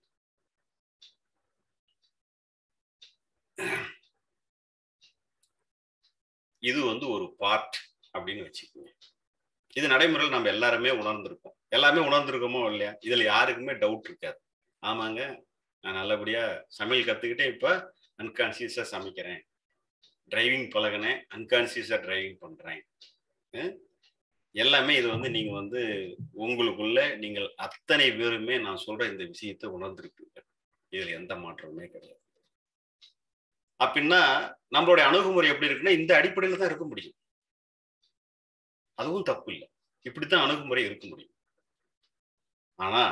இது வந்து ஒரு பார்ட் அப்படின்னு வச்சுக்கோங்க இது நடைமுறையில் நம்ம எல்லாருமே உணர்ந்திருக்கோம் எல்லாமே உணர்ந்திருக்கோமோ இல்லையா இதுல யாருக்குமே டவுட் இருக்காது ஆமாங்க நான் நல்லபடியா சமையல் கத்துக்கிட்டே இப்ப அன்கான்சியஸா சமைக்கிறேன் டிரைவிங் பழகினேன் அன்கான்சியஸா டிரைவிங் பண்றேன் எல்லாமே இது வந்து நீங்க வந்து உங்களுக்குள்ள நீங்கள் அத்தனை பேருமே நான் சொல்ற இந்த விஷயத்தை உணர்ந்திருப்பீங்க இதுல எந்த மாற்றமுமே கிடையாது அப்படின்னா நம்மளுடைய அணுகுமுறை எப்படி இருக்குன்னா இந்த அடிப்படையில தான் இருக்க முடியும் அதுவும் தப்பு இல்லை இப்படித்தான் அணுகுமுறை இருக்க முடியும் ஆனா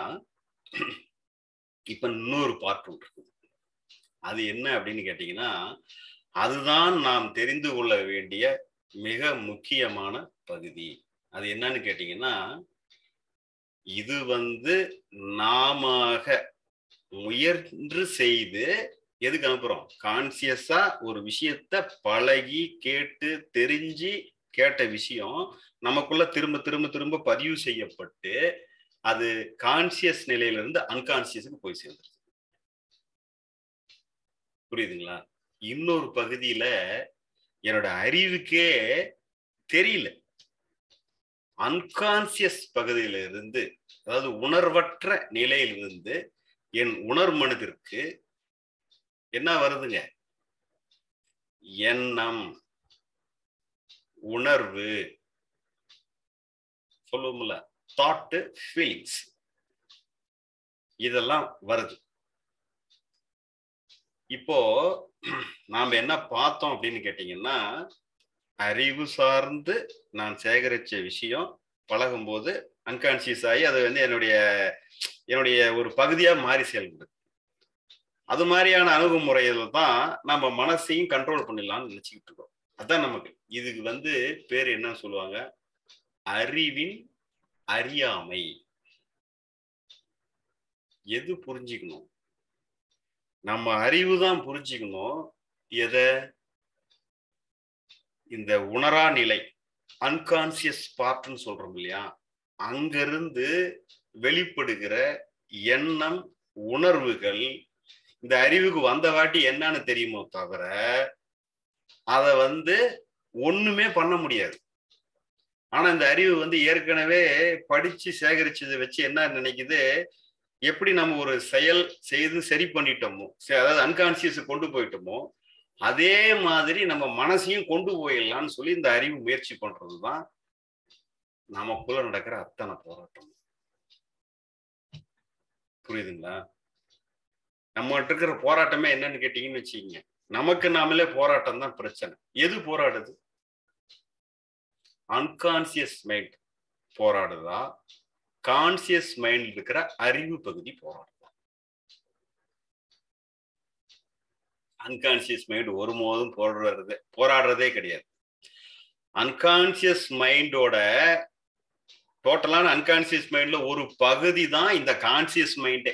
இப்ப இன்னொரு பார்ட் ஒன்று இருக்குது அது என்ன அப்படின்னு கேட்டீங்கன்னா அதுதான் நாம் தெரிந்து கொள்ள வேண்டிய மிக முக்கியமான பகுதி அது என்னன்னு கேட்டீங்கன்னா இது வந்து நாம முயன்று செய்து எதுக்கு அனுப்புறோம் கான்சியஸா ஒரு விஷயத்த பழகி கேட்டு தெரிஞ்சு கேட்ட விஷயம் நமக்குள்ள திரும்ப திரும்ப திரும்ப பதிவு செய்யப்பட்டு அது கான்சியஸ் நிலையிலிருந்து அன்கான்சியஸுக்கு போய் சேர்ந்துருது புரியுதுங்களா இன்னொரு பகுதியில என்னோட அறிவுக்கே தெரியல அன்கான்சியஸ் பகுதியில இருந்து அதாவது உணர்வற்ற நிலையிலிருந்து என் உணர் மனதிற்கு என்ன வருதுங்க எண்ணம் உணர்வு சொல்லுவோம்ல தாட்டு ஃபீலிங்ஸ் இதெல்லாம் வருது இப்போ நாம என்ன பார்த்தோம் அப்படின்னு கேட்டீங்கன்னா அறிவு சார்ந்து நான் சேகரிச்ச விஷயம் பழகும்போது அன்கான்சியஸ் ஆகி அது வந்து என்னுடைய என்னுடைய ஒரு பகுதியா மாறி செயல்படுது அது மாதிரியான அணுகுமுறையில தான் நம்ம மனசையும் கண்ட்ரோல் பண்ணிடலாம்னு நினைச்சுக்கிட்டு இருக்கோம் அதான் நமக்கு இதுக்கு வந்து பேர் என்ன சொல்லுவாங்க அறிவின் அறியாமை எது புரிஞ்சுக்கணும் நம்ம அறிவு தான் புரிஞ்சுக்கணும் எதை இந்த உணரா நிலை அன்கான்சியஸ் பார்ட்னு சொல்றோம் இல்லையா அங்கிருந்து வெளிப்படுகிற எண்ணம் உணர்வுகள் இந்த அறிவுக்கு வந்த வாட்டி என்னன்னு தெரியுமோ தவிர அதை வந்து ஒண்ணுமே பண்ண முடியாது ஆனா இந்த அறிவு வந்து ஏற்கனவே படிச்சு சேகரிச்சதை வச்சு என்ன நினைக்குது எப்படி நம்ம ஒரு செயல் செய்து சரி பண்ணிட்டோமோ அதாவது அன்கான்சியஸ் கொண்டு போயிட்டோமோ அதே மாதிரி நம்ம மனசையும் கொண்டு போயிடலாம்னு சொல்லி இந்த அறிவு முயற்சி பண்றதுதான் நமக்குள்ள நடக்கிற அத்தனை போராட்டம் புரியுதுங்களா நம்மகிட்ட இருக்கிற போராட்டமே என்னன்னு கேட்டீங்கன்னு வச்சுக்கீங்க நமக்கு நாமளே போராட்டம் தான் பிரச்சனை எது போராடுது அன்கான்சியஸ் மைண்ட் போராடுதா கான்சியஸ் மைண்ட் இருக்கிற அறிவு பகுதி போராடுதா அன்கான்சியஸ் மைண்ட் ஒருபோதும் போடுறது போராடுறதே கிடையாது அன்கான்சியஸ் மைண்டோட டோட்டலான அன்கான்சியஸ் மைண்ட்ல ஒரு பகுதி தான் இந்த கான்சியஸ் மைண்டே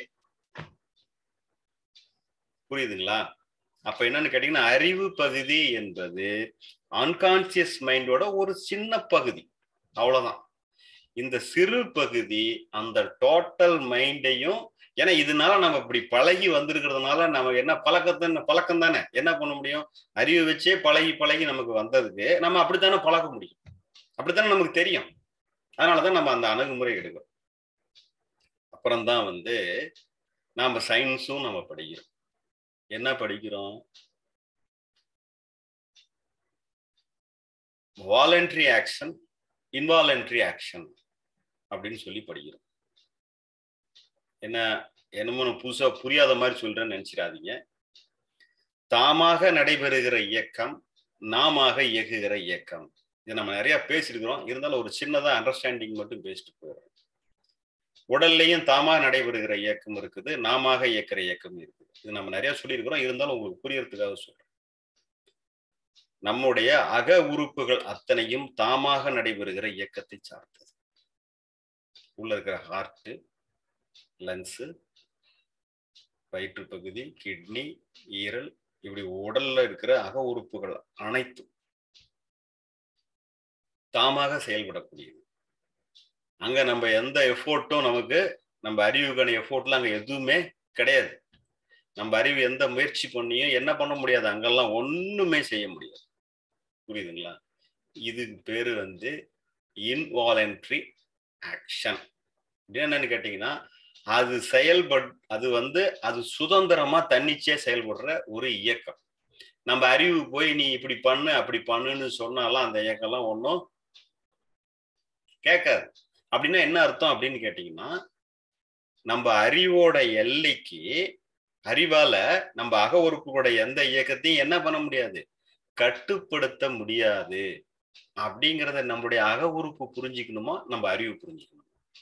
புரியுதுங்களா அப்ப என்னன்னு கேட்டீங்கன்னா அறிவு பகுதி என்பது அன்கான்சியஸ் மைண்டோட ஒரு சின்ன பகுதி அவ்வளவுதான் இந்த சிறு பகுதி அந்த டோட்டல் மைண்டையும் ஏன்னா இதனால நம்ம இப்படி பழகி வந்திருக்கிறதுனால நம்ம என்ன பழக்கத்தை பழக்கம் தானே என்ன பண்ண முடியும் அறிவு வச்சே பழகி பழகி நமக்கு வந்ததுக்கு நம்ம அப்படித்தானே பழக்க முடியும் அப்படித்தானே நமக்கு தெரியும் அதனாலதான் நம்ம அந்த அணுகுமுறை எடுக்கிறோம் அப்புறம்தான் வந்து நாம சயின்ஸும் நம்ம படிக்கிறோம் என்ன படிக்கிறோம் வாலண்டரி ஆக்ஷன் இன்வாலண்டரி ஆக்ஷன் அப்படின்னு சொல்லி படிக்கிறோம் என்ன என்னமோ புதுசா புரியாத மாதிரி சொல்றேன்னு நினைச்சிடாதீங்க தாமாக நடைபெறுகிற இயக்கம் நாம இயக்குகிற இயக்கம் இதை நம்ம நிறைய பேசியிருக்கிறோம் இருந்தாலும் ஒரு சின்னதா அண்டர்ஸ்டாண்டிங் மட்டும் பேசிட்டு போயிடும் உடல்லையும் தாமாக நடைபெறுகிற இயக்கம் இருக்குது நாம இயக்கிற இயக்கம் இருக்குது இது நம்ம நிறைய சொல்லியிருக்கிறோம் இருந்தாலும் உங்களுக்கு புரியறதுக்காக சொல்றேன் நம்முடைய அக உறுப்புகள் அத்தனையும் தாமாக நடைபெறுகிற இயக்கத்தை சார்ந்தது உள்ள இருக்கிற ஹார்ட் லங்ஸு வயிற்று பகுதி கிட்னி ஈரல் இப்படி உடல்ல இருக்கிற அக உறுப்புகள் அனைத்தும் தாமாக செயல்படக்கூடியது அங்க நம்ம எந்த எஃபோர்ட்டும் நமக்கு நம்ம அறிவுக்கான எஃபோர்ட்லாம் அங்க எதுவுமே கிடையாது நம்ம அறிவு எந்த முயற்சி பண்ணியும் என்ன பண்ண முடியாது அங்கெல்லாம் ஒண்ணுமே செய்ய முடியாது புரியுதுங்களா இதுக்கு பேரு வந்து இன்வாலன்ட்ரி ஆக்ஷன் என்னன்னு கேட்டீங்கன்னா அது செயல்பட் அது வந்து அது சுதந்திரமா தன்னிச்சே செயல்படுற ஒரு இயக்கம் நம்ம அறிவு போய் நீ இப்படி பண்ணு அப்படி பண்ணுன்னு சொன்னாலாம் அந்த இயக்கம்லாம் ஒன்றும் கேட்காது அப்படின்னா என்ன அர்த்தம் அப்படின்னு கேட்டீங்கன்னா நம்ம அறிவோட எல்லைக்கு அறிவால நம்ம அக உறுப்புகளோட எந்த இயக்கத்தையும் என்ன பண்ண முடியாது கட்டுப்படுத்த முடியாது அப்படிங்கிறத நம்மளுடைய அக உறுப்பு புரிஞ்சுக்கணுமா நம்ம அறிவு புரிஞ்சுக்கணுமா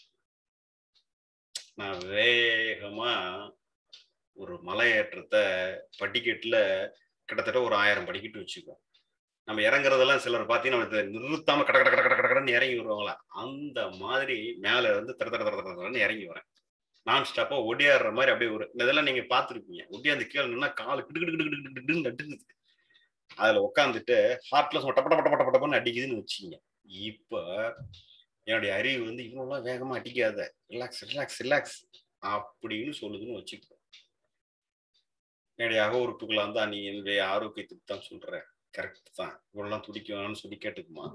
நான் வேகமா ஒரு மலையேற்றத்தை படிக்கட்டுல கிட்டத்தட்ட ஒரு ஆயிரம் படிக்கட்டு வச்சுக்கோ நம்ம இறங்குறதெல்லாம் சிலர் பார்த்தீங்கன்னா நிறுத்தாம கட கட கட கட கடன்னு இறங்கி வருவாங்களா அந்த மாதிரி மேல வந்து தர தர தர தரன்னு இறங்கி வரேன் நான் ஸ்டாப்பா ஒடியாடுற மாதிரி அப்படியே ஒரு இதெல்லாம் நீங்க பார்த்துருப்பீங்க ஒடியாந்து கீழே நின்னா கால் கிடு கிடு கிடு கிடு கிடுன்னு நட்டுக்குது அதுல உட்காந்துட்டு ஹார்ட்ல டப்ப டப்ப டப்ப டப்பன்னு அடிக்குதுன்னு வச்சுக்கிங்க இப்ப என்னுடைய அறிவு வந்து இவ்வளோலாம் வேகமா அடிக்காத ரிலாக்ஸ் ரிலாக்ஸ் ரிலாக்ஸ் அப்படின்னு சொல்லுதுன்னு வச்சுக்கோ என்னுடைய அக உறுப்புகளா இருந்தா நீ என்னுடைய ஆரோக்கியத்துக்கு தான் சொல்ற கரெக்ட் தான் இவ்வளோலாம் துடிக்கணும்னு சொல்லி கேட்டுக்குமா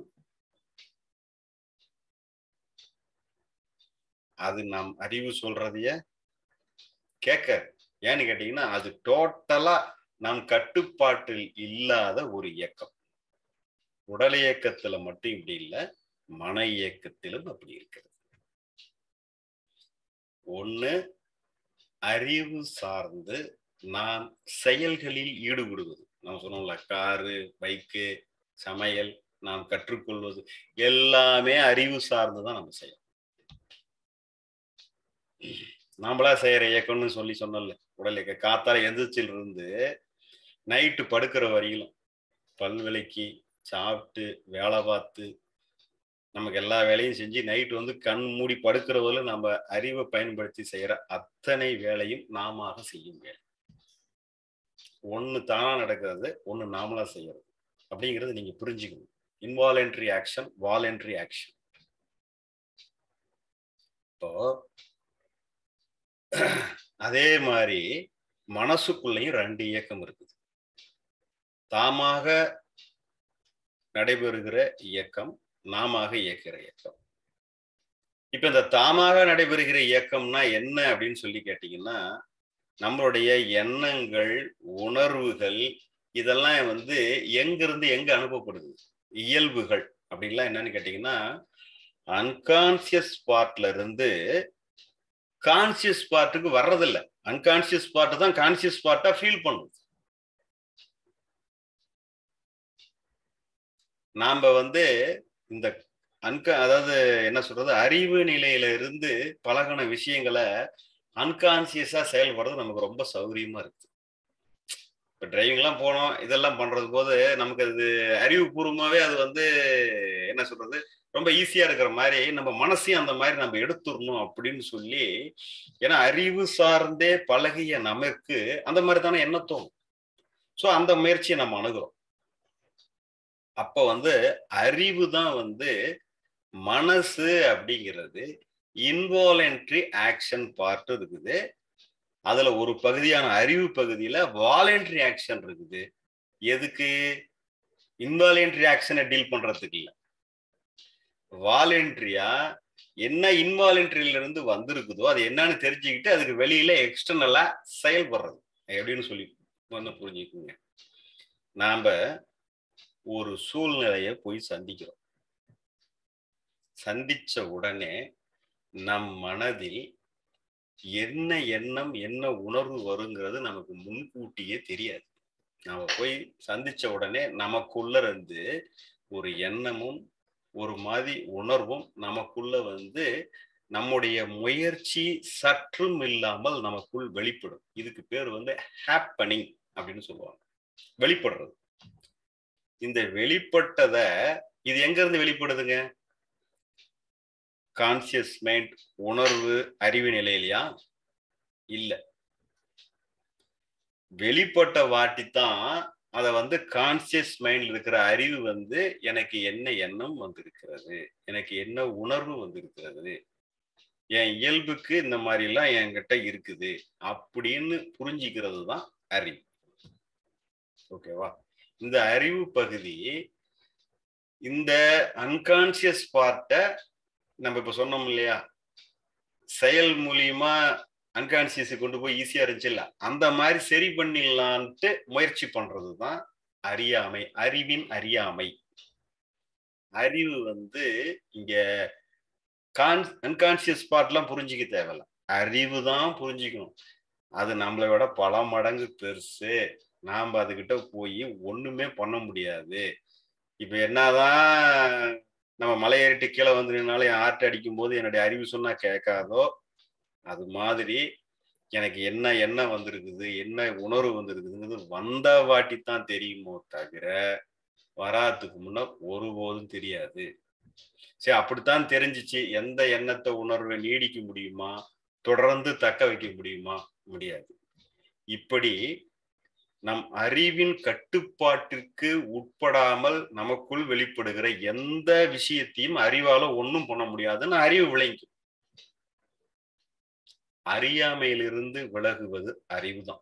அது நம் அறிவு சொல்றதைய கேட்க ஏன்னு கேட்டீங்கன்னா அது டோட்டலா நம் கட்டுப்பாட்டில் இல்லாத ஒரு இயக்கம் உடல் இயக்கத்துல மட்டும் இப்படி இல்லை மன இயக்கத்திலும் அப்படி இருக்கிறது ஒண்ணு அறிவு சார்ந்து நாம் செயல்களில் ஈடுபடுவது நம்ம சொன்னோம்ல காரு பைக்கு சமையல் நாம் கற்றுக்கொள்வது எல்லாமே அறிவு சார்ந்து தான் நம்ம செய்யணும் நாமளா செய்யற இயக்கம்னு சொல்லி சொன்னோம்ல உடல் இயக்க காத்தால எந்திரிச்சில் இருந்து நைட்டு படுக்கிற வரையிலும் பல் விலைக்கு சாப்பிட்டு வேலை பார்த்து நமக்கு எல்லா வேலையும் செஞ்சு நைட்டு வந்து கண் மூடி படுக்கிறவரை நம்ம அறிவை பயன்படுத்தி செய்யற அத்தனை வேலையும் நாம செய்யும் வேலை ஒன்று தானா நடக்கிறது ஒன்று நாமளா செய்யறது அப்படிங்கிறது நீங்க புரிஞ்சுக்கணும் இன்வாலன்ட்ரி ஆக்ஷன் வாலன்ட்ரி ஆக்ஷன் இப்போ அதே மாதிரி மனசுக்குள்ளேயும் ரெண்டு இயக்கம் இருக்குது தாமாக நடைபெறுகிற இயக்கம் நாமாக இயக்கிற இயக்கம் இப்ப இந்த தாமாக நடைபெறுகிற இயக்கம்னா என்ன அப்படின்னு சொல்லி கேட்டீங்கன்னா நம்மளுடைய எண்ணங்கள் உணர்வுகள் இதெல்லாம் வந்து எங்கிருந்து எங்க அனுப்பப்படுது இயல்புகள் அப்படின்லாம் என்னன்னு கேட்டீங்கன்னா அன்கான்சியஸ் பார்ட்ல இருந்து கான்சியஸ் பார்ட்டுக்கு வர்றதில்ல அன்கான்சியஸ் பார்ட் தான் கான்சியஸ் பார்ட்டா ஃபீல் பண்ணுது நாம வந்து இந்த அன்க அதாவது என்ன சொல்றது அறிவு நிலையில இருந்து பழகின விஷயங்களை அன்கான்சியஸா செயல்படுறது நமக்கு ரொம்ப சௌகரியமா இருக்கு இப்ப டிரைவிங்லாம் போனோம் இதெல்லாம் பண்றது போது நமக்கு அது அறிவுபூர்வமாவே அது வந்து என்ன சொல்றது ரொம்ப ஈஸியா இருக்கிற மாதிரி நம்ம மனசையும் அந்த மாதிரி நம்ம எடுத்துடணும் அப்படின்னு சொல்லி ஏன்னா அறிவு சார்ந்தே பழகிய நமக்கு அந்த மாதிரி தானே என்ன தோணும் ஸோ அந்த முயற்சியை நம்ம அணுகிறோம் அப்ப வந்து அறிவு தான் வந்து மனசு அப்படிங்கிறது இன்வாலன்ட்ரி ஆக்ஷன் பார்ட் இருக்குது அதுல ஒரு பகுதியான அறிவு பகுதியில வாலண்டரி ஆக்ஷன் இருக்குது எதுக்கு இன்வாலன்ட்ரி ஆக்ஷனை டீல் பண்றதுக்கு இல்ல வாலண்டரியா என்ன இன்வாலண்டரியில இருந்து வந்திருக்குதோ அது என்னன்னு தெரிஞ்சுக்கிட்டு அதுக்கு வெளியில எக்ஸ்டர்னலா செயல்படுறது எப்படின்னு சொல்லி வந்து புரிஞ்சுக்குங்க நாம ஒரு சூழ்நிலைய போய் சந்திக்கிறோம் சந்திச்ச உடனே நம் மனதில் என்ன எண்ணம் என்ன உணர்வு வருங்கிறது நமக்கு முன்கூட்டியே தெரியாது நாம போய் சந்திச்ச உடனே நமக்குள்ள இருந்து ஒரு எண்ணமும் ஒரு மாதிரி உணர்வும் நமக்குள்ள வந்து நம்முடைய முயற்சி சற்றும் இல்லாமல் நமக்குள் வெளிப்படும் இதுக்கு பேர் வந்து ஹாப்பனிங் அப்படின்னு சொல்லுவாங்க வெளிப்படுறது இந்த வெளிப்பட்டத இது எங்க இருந்து வெளிப்படுதுங்க கான்சியஸ் மைண்ட் உணர்வு அறிவு நிலையிலையா இல்ல வெளிப்பட்ட வாட்டித்தான் அத வந்து கான்சியஸ் மைண்ட்ல இருக்கிற அறிவு வந்து எனக்கு என்ன எண்ணம் வந்திருக்கிறது எனக்கு என்ன உணர்வு வந்திருக்கிறது என் இயல்புக்கு இந்த மாதிரி எல்லாம் என்கிட்ட இருக்குது அப்படின்னு புரிஞ்சுக்கிறது தான் அறிவு ஓகேவா இந்த அறிவு பகுதி இந்த அன்கான்சியஸ் பார்ட்டை நம்ம இப்ப சொன்னோம் இல்லையா செயல் மூலியமா அன்கான்சியஸை கொண்டு போய் ஈஸியா இருந்துச்சுல்ல அந்த மாதிரி சரி பண்ணிடலான்ட்டு முயற்சி பண்றது தான் அறியாமை அறிவின் அறியாமை அறிவு வந்து இங்க கான் அன்கான்சியஸ் பார்ட்லாம் புரிஞ்சிக்க தேவையில்ல அறிவு தான் புரிஞ்சிக்கணும் அது நம்மளை விட பல மடங்கு பெருசு நாம் அதுகிட்ட போய் ஒண்ணுமே பண்ண முடியாது இப்ப என்னதான் நம்ம மலை ஏறிட்டு கீழே வந்து நின்னாலும் என் ஆர்ட் அடிக்கும் போது என்னுடைய அறிவு சொன்னா கேட்காதோ அது மாதிரி எனக்கு என்ன என்ன வந்திருக்குது என்ன உணர்வு வந்திருக்குதுங்கிறது வந்த வாட்டி தான் தெரியுமோ தவிர வராதுக்கு முன்ன ஒருபோதும் தெரியாது சரி அப்படித்தான் தெரிஞ்சிச்சு எந்த எண்ணத்தை உணர்வை நீடிக்க முடியுமா தொடர்ந்து தக்க வைக்க முடியுமா முடியாது இப்படி நம் அறிவின் கட்டுப்பாட்டிற்கு உட்படாமல் நமக்குள் வெளிப்படுகிற எந்த விஷயத்தையும் அறிவால ஒன்றும் பண்ண முடியாதுன்னு அறிவு விளங்கி அறியாமையிலிருந்து விலகுவது அறிவுதான்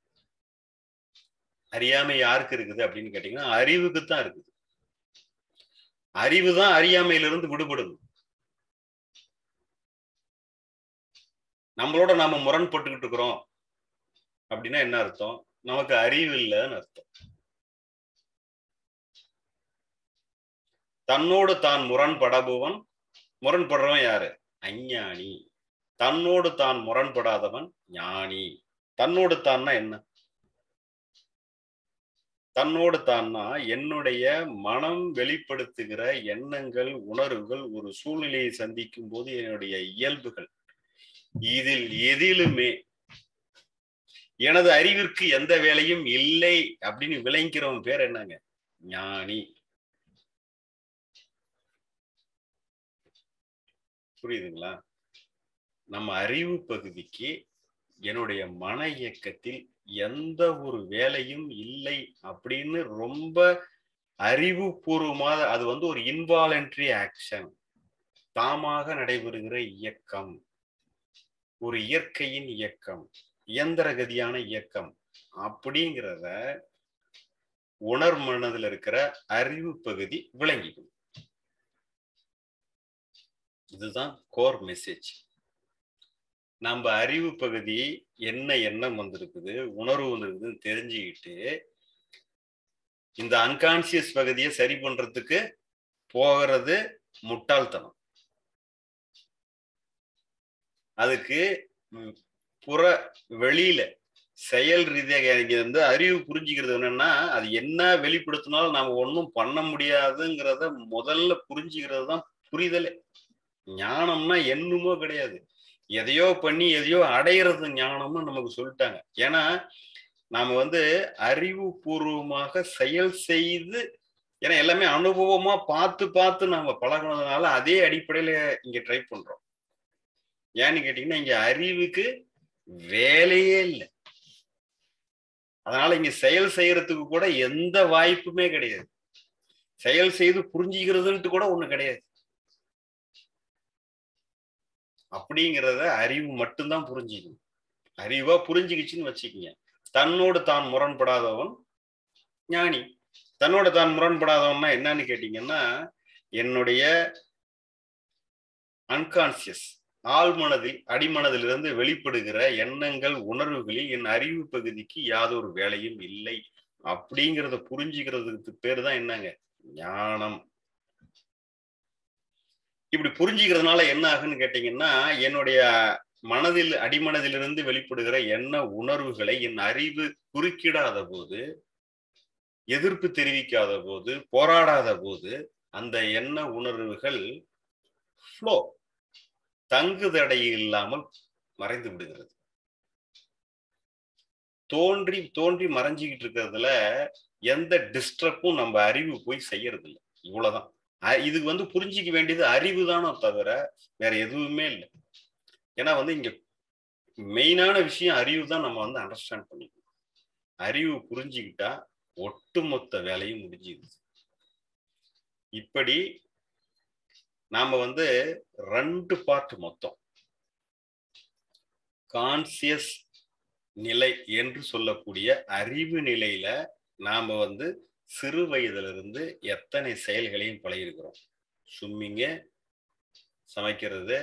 அறியாமை யாருக்கு இருக்குது அப்படின்னு கேட்டீங்கன்னா அறிவுக்கு தான் இருக்குது அறிவு தான் அறியாமையிலிருந்து விடுபடுது நம்மளோட நாம முரண்பட்டுக்கிட்டு இருக்கிறோம் அப்படின்னா என்ன அர்த்தம் நமக்கு அறிவு இல்லைன்னு அர்த்தம் தன்னோடு தான் முரண்படபுவன் முரண்படுறவன் யாரு அஞ்ஞானி தன்னோடு தான் முரண்படாதவன் ஞானி தன்னோடு தான்னா என்ன தன்னோடு தான்னா என்னுடைய மனம் வெளிப்படுத்துகிற எண்ணங்கள் உணர்வுகள் ஒரு சூழ்நிலையை சந்திக்கும் போது என்னுடைய இயல்புகள் இதில் எதிலுமே எனது அறிவிற்கு எந்த வேலையும் இல்லை அப்படின்னு விளங்கிறவன் பேர் என்னங்க ஞானி புரியுதுங்களா நம்ம அறிவு பகுதிக்கு என்னுடைய மன இயக்கத்தில் எந்த ஒரு வேலையும் இல்லை அப்படின்னு ரொம்ப அறிவுபூர்வமாக அது வந்து ஒரு இன்வாலன்ட்ரி ஆக்ஷன் தாமாக நடைபெறுகிற இயக்கம் ஒரு இயற்கையின் இயக்கம் இயந்திர கதியான இயக்கம் அப்படிங்கிறத உணர் மனதில் இருக்கிற அறிவு பகுதி விளங்கிக்கும் இதுதான் கோர் மெசேஜ் நம்ம அறிவு பகுதி என்ன எண்ணம் வந்திருக்குது உணர்வு வந்திருக்குதுன்னு தெரிஞ்சுக்கிட்டு இந்த அன்கான்சியஸ் பகுதியை சரி பண்றதுக்கு போகிறது முட்டாள்தனம் அதுக்கு புற வெளியில செயல் ரீதியாக இங்க வந்து அறிவு புரிஞ்சுக்கிறது என்னன்னா அது என்ன வெளிப்படுத்தினாலும் நாம ஒன்றும் பண்ண முடியாதுங்கிறத முதல்ல புரிஞ்சுக்கிறது தான் புரிதலே ஞானம்னா என்னமோ கிடையாது எதையோ பண்ணி எதையோ அடையிறது ஞானம்னு நமக்கு சொல்லிட்டாங்க ஏன்னா நாம வந்து அறிவு பூர்வமாக செயல் செய்து ஏன்னா எல்லாமே அனுபவமா பார்த்து பார்த்து நாம பழகினதுனால அதே அடிப்படையில இங்க ட்ரை பண்றோம் ஏன்னு கேட்டீங்கன்னா இங்க அறிவுக்கு வேலையே இல்லை அதனால இங்க செயல் செய்யறதுக்கு கூட எந்த வாய்ப்புமே கிடையாது செயல் செய்து புரிஞ்சுக்கிறதுன்ட்டு கூட ஒண்ணு கிடையாது அப்படிங்கிறத அறிவு மட்டும்தான் புரிஞ்சுக்கணும் அறிவா புரிஞ்சுக்கிச்சுன்னு வச்சுக்கோங்க தன்னோடு தான் முரண்படாதவன் ஞானி தன்னோட தான் முரண்படாதவன்னா என்னன்னு கேட்டீங்கன்னா என்னுடைய அன்கான்சியஸ் ஆழ்மனதில் அடிமனதிலிருந்து வெளிப்படுகிற எண்ணங்கள் உணர்வுகளில் என் அறிவு பகுதிக்கு யாதொரு வேலையும் இல்லை அப்படிங்கிறத புரிஞ்சுக்கிறதுக்கு பேர் தான் என்னங்க ஞானம் இப்படி புரிஞ்சுக்கிறதுனால என்ன ஆகுன்னு கேட்டீங்கன்னா என்னுடைய மனதில் அடிமனதிலிருந்து வெளிப்படுகிற எண்ண உணர்வுகளை என் அறிவு குறுக்கிடாத போது எதிர்ப்பு தெரிவிக்காத போது போராடாத போது அந்த எண்ண உணர்வுகள் ஃப்ளோ தங்குதடை இல்லாமல் மறைந்து விடுகிறது தோன்றி தோன்றி மறைஞ்சிக்கிட்டு இருக்கிறதுல எந்த டிஸ்டர்பும் நம்ம அறிவு போய் செய்யறது இல்லை இவ்வளவுதான் இதுக்கு வந்து புரிஞ்சிக்க வேண்டியது அறிவு தானோ தவிர வேற எதுவுமே இல்லை ஏன்னா வந்து இங்க மெயினான விஷயம் அறிவு தான் நம்ம வந்து அண்டர்ஸ்டாண்ட் பண்ணிக்கணும் அறிவு புரிஞ்சுக்கிட்டா ஒட்டுமொத்த வேலையும் முடிஞ்சிருது இப்படி நாம வந்து ரெண்டு பார்ட் மொத்தம் கான்சியஸ் நிலை என்று சொல்லக்கூடிய அறிவு நிலையில நாம வந்து சிறு வயதிலிருந்து எத்தனை செயல்களையும் பழகிருக்கிறோம் ஸ்விம்மிங்கு சமைக்கிறது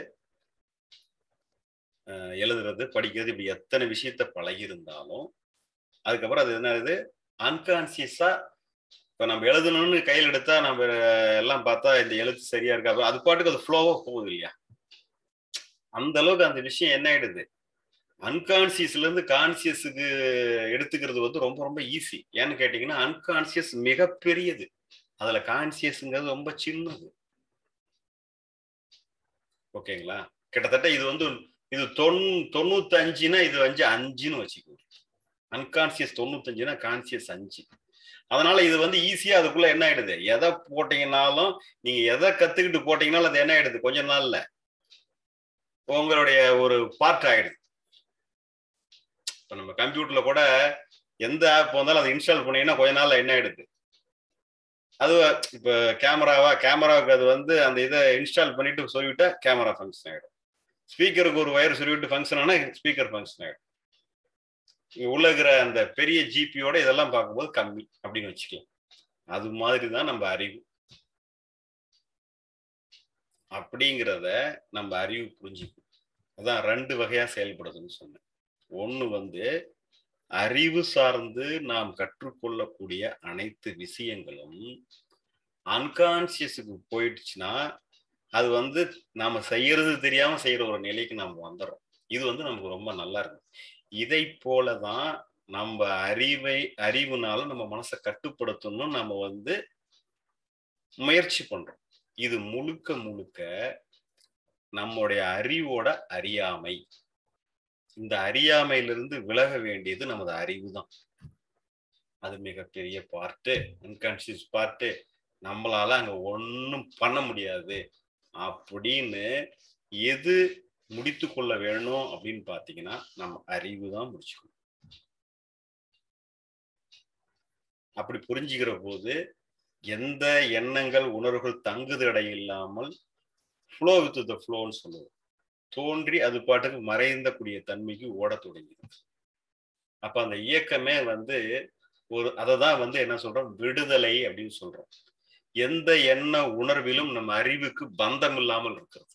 எழுதுறது படிக்கிறது இப்படி எத்தனை விஷயத்த பழகியிருந்தாலும் அதுக்கப்புறம் அது என்னது அன்கான்சியஸா இப்ப நம்ம எழுதணும்னு கையில் எடுத்தா நம்ம எல்லாம் பார்த்தா இந்த எழுத்து சரியா இருக்கா அது பாட்டுக்கு அது ஃப்ளோவா போகுது இல்லையா அந்த அளவுக்கு அந்த விஷயம் என்ன ஆயிடுது அன்கான்சியஸ்ல இருந்து கான்சியஸுக்கு எடுத்துக்கிறது வந்து ரொம்ப ரொம்ப ஈஸி ஏன்னு கேட்டீங்கன்னா அன்கான்சியஸ் மிகப்பெரியது அதுல கான்சியஸ்ங்கிறது ரொம்ப சின்னது ஓகேங்களா கிட்டத்தட்ட இது வந்து இது தொன் தொண்ணூத்தி அஞ்சுனா இது வந்து அஞ்சுன்னு வச்சுக்கோங்க அன்கான்சியஸ் தொண்ணூத்தஞ்சுனா கான்சியஸ் அஞ்சு அதனால இது வந்து ஈஸியா அதுக்குள்ள என்ன ஆயிடுது எதை போட்டீங்கன்னாலும் நீங்க எதை கத்துக்கிட்டு போட்டீங்கன்னாலும் அது என்ன ஆயிடுது கொஞ்ச நாள்ல உங்களுடைய ஒரு பார்ட் ஆயிடுது இப்போ நம்ம கம்ப்யூட்டர்ல கூட எந்த ஆப் வந்தாலும் அதை இன்ஸ்டால் பண்ணீங்கன்னா கொஞ்ச நாள்ல என்ன ஆயிடுது அது இப்போ கேமராவா கேமராவுக்கு அது வந்து அந்த இதை இன்ஸ்டால் பண்ணிட்டு சொல்லிவிட்டா கேமரா ஃபங்க்ஷன் ஆயிடும் ஸ்பீக்கருக்கு ஒரு ஒயர் சொல்லிவிட்டு ஃபங்க்ஷன் ஆனா ஸ்பீக்கர் ஃபங்க்ஷன் ஆயிடும் இங்க உள்ள இருக்கிற அந்த பெரிய ஜிபியோட இதெல்லாம் பார்க்கும்போது கம்மி அப்படின்னு வச்சுக்கலாம் அது மாதிரி தான் நம்ம அறிவு அப்படிங்கிறத நம்ம அறிவு புரிஞ்சுக்கணும் அதான் ரெண்டு வகையா செயல்படுதுன்னு சொன்னேன் ஒண்ணு வந்து அறிவு சார்ந்து நாம் கற்றுக்கொள்ளக்கூடிய அனைத்து விஷயங்களும் அன்கான்சியஸுக்கு போயிடுச்சுன்னா அது வந்து நாம செய்யறது தெரியாம செய்யற ஒரு நிலைக்கு நம்ம வந்துடுறோம் இது வந்து நமக்கு ரொம்ப நல்லா இருக்கும் இதை போலதான் நம்ம அறிவை அறிவுனால நம்ம மனசை கட்டுப்படுத்தணும் நம்ம வந்து முயற்சி பண்றோம் இது முழுக்க முழுக்க நம்முடைய அறிவோட அறியாமை இந்த அறியாமையிலிருந்து விலக வேண்டியது நமது அறிவு தான் அது மிகப்பெரிய பார்ட்டு அன்கான்சியஸ் பார்ட்டு நம்மளால அங்க ஒன்றும் பண்ண முடியாது அப்படின்னு எது முடித்து கொள்ள வேணும் அப்படின்னு பாத்தீங்கன்னா நம்ம அறிவு தான் முடிச்சுக்கணும் அப்படி புரிஞ்சுக்கிற போது எந்த எண்ணங்கள் உணர்வுகள் தங்குதடை இல்லாமல் ஃப்ளோ வித் த ஃப்ளோன்னு சொல்லுவோம் தோன்றி அது பாட்டுக்கு மறைந்தக்கூடிய தன்மைக்கு ஓடத் தொடங்கிடுது அப்ப அந்த இயக்கமே வந்து ஒரு அதை தான் வந்து என்ன சொல்றோம் விடுதலை அப்படின்னு சொல்றோம் எந்த எண்ண உணர்விலும் நம்ம அறிவுக்கு பந்தம் இல்லாமல் இருக்கிறது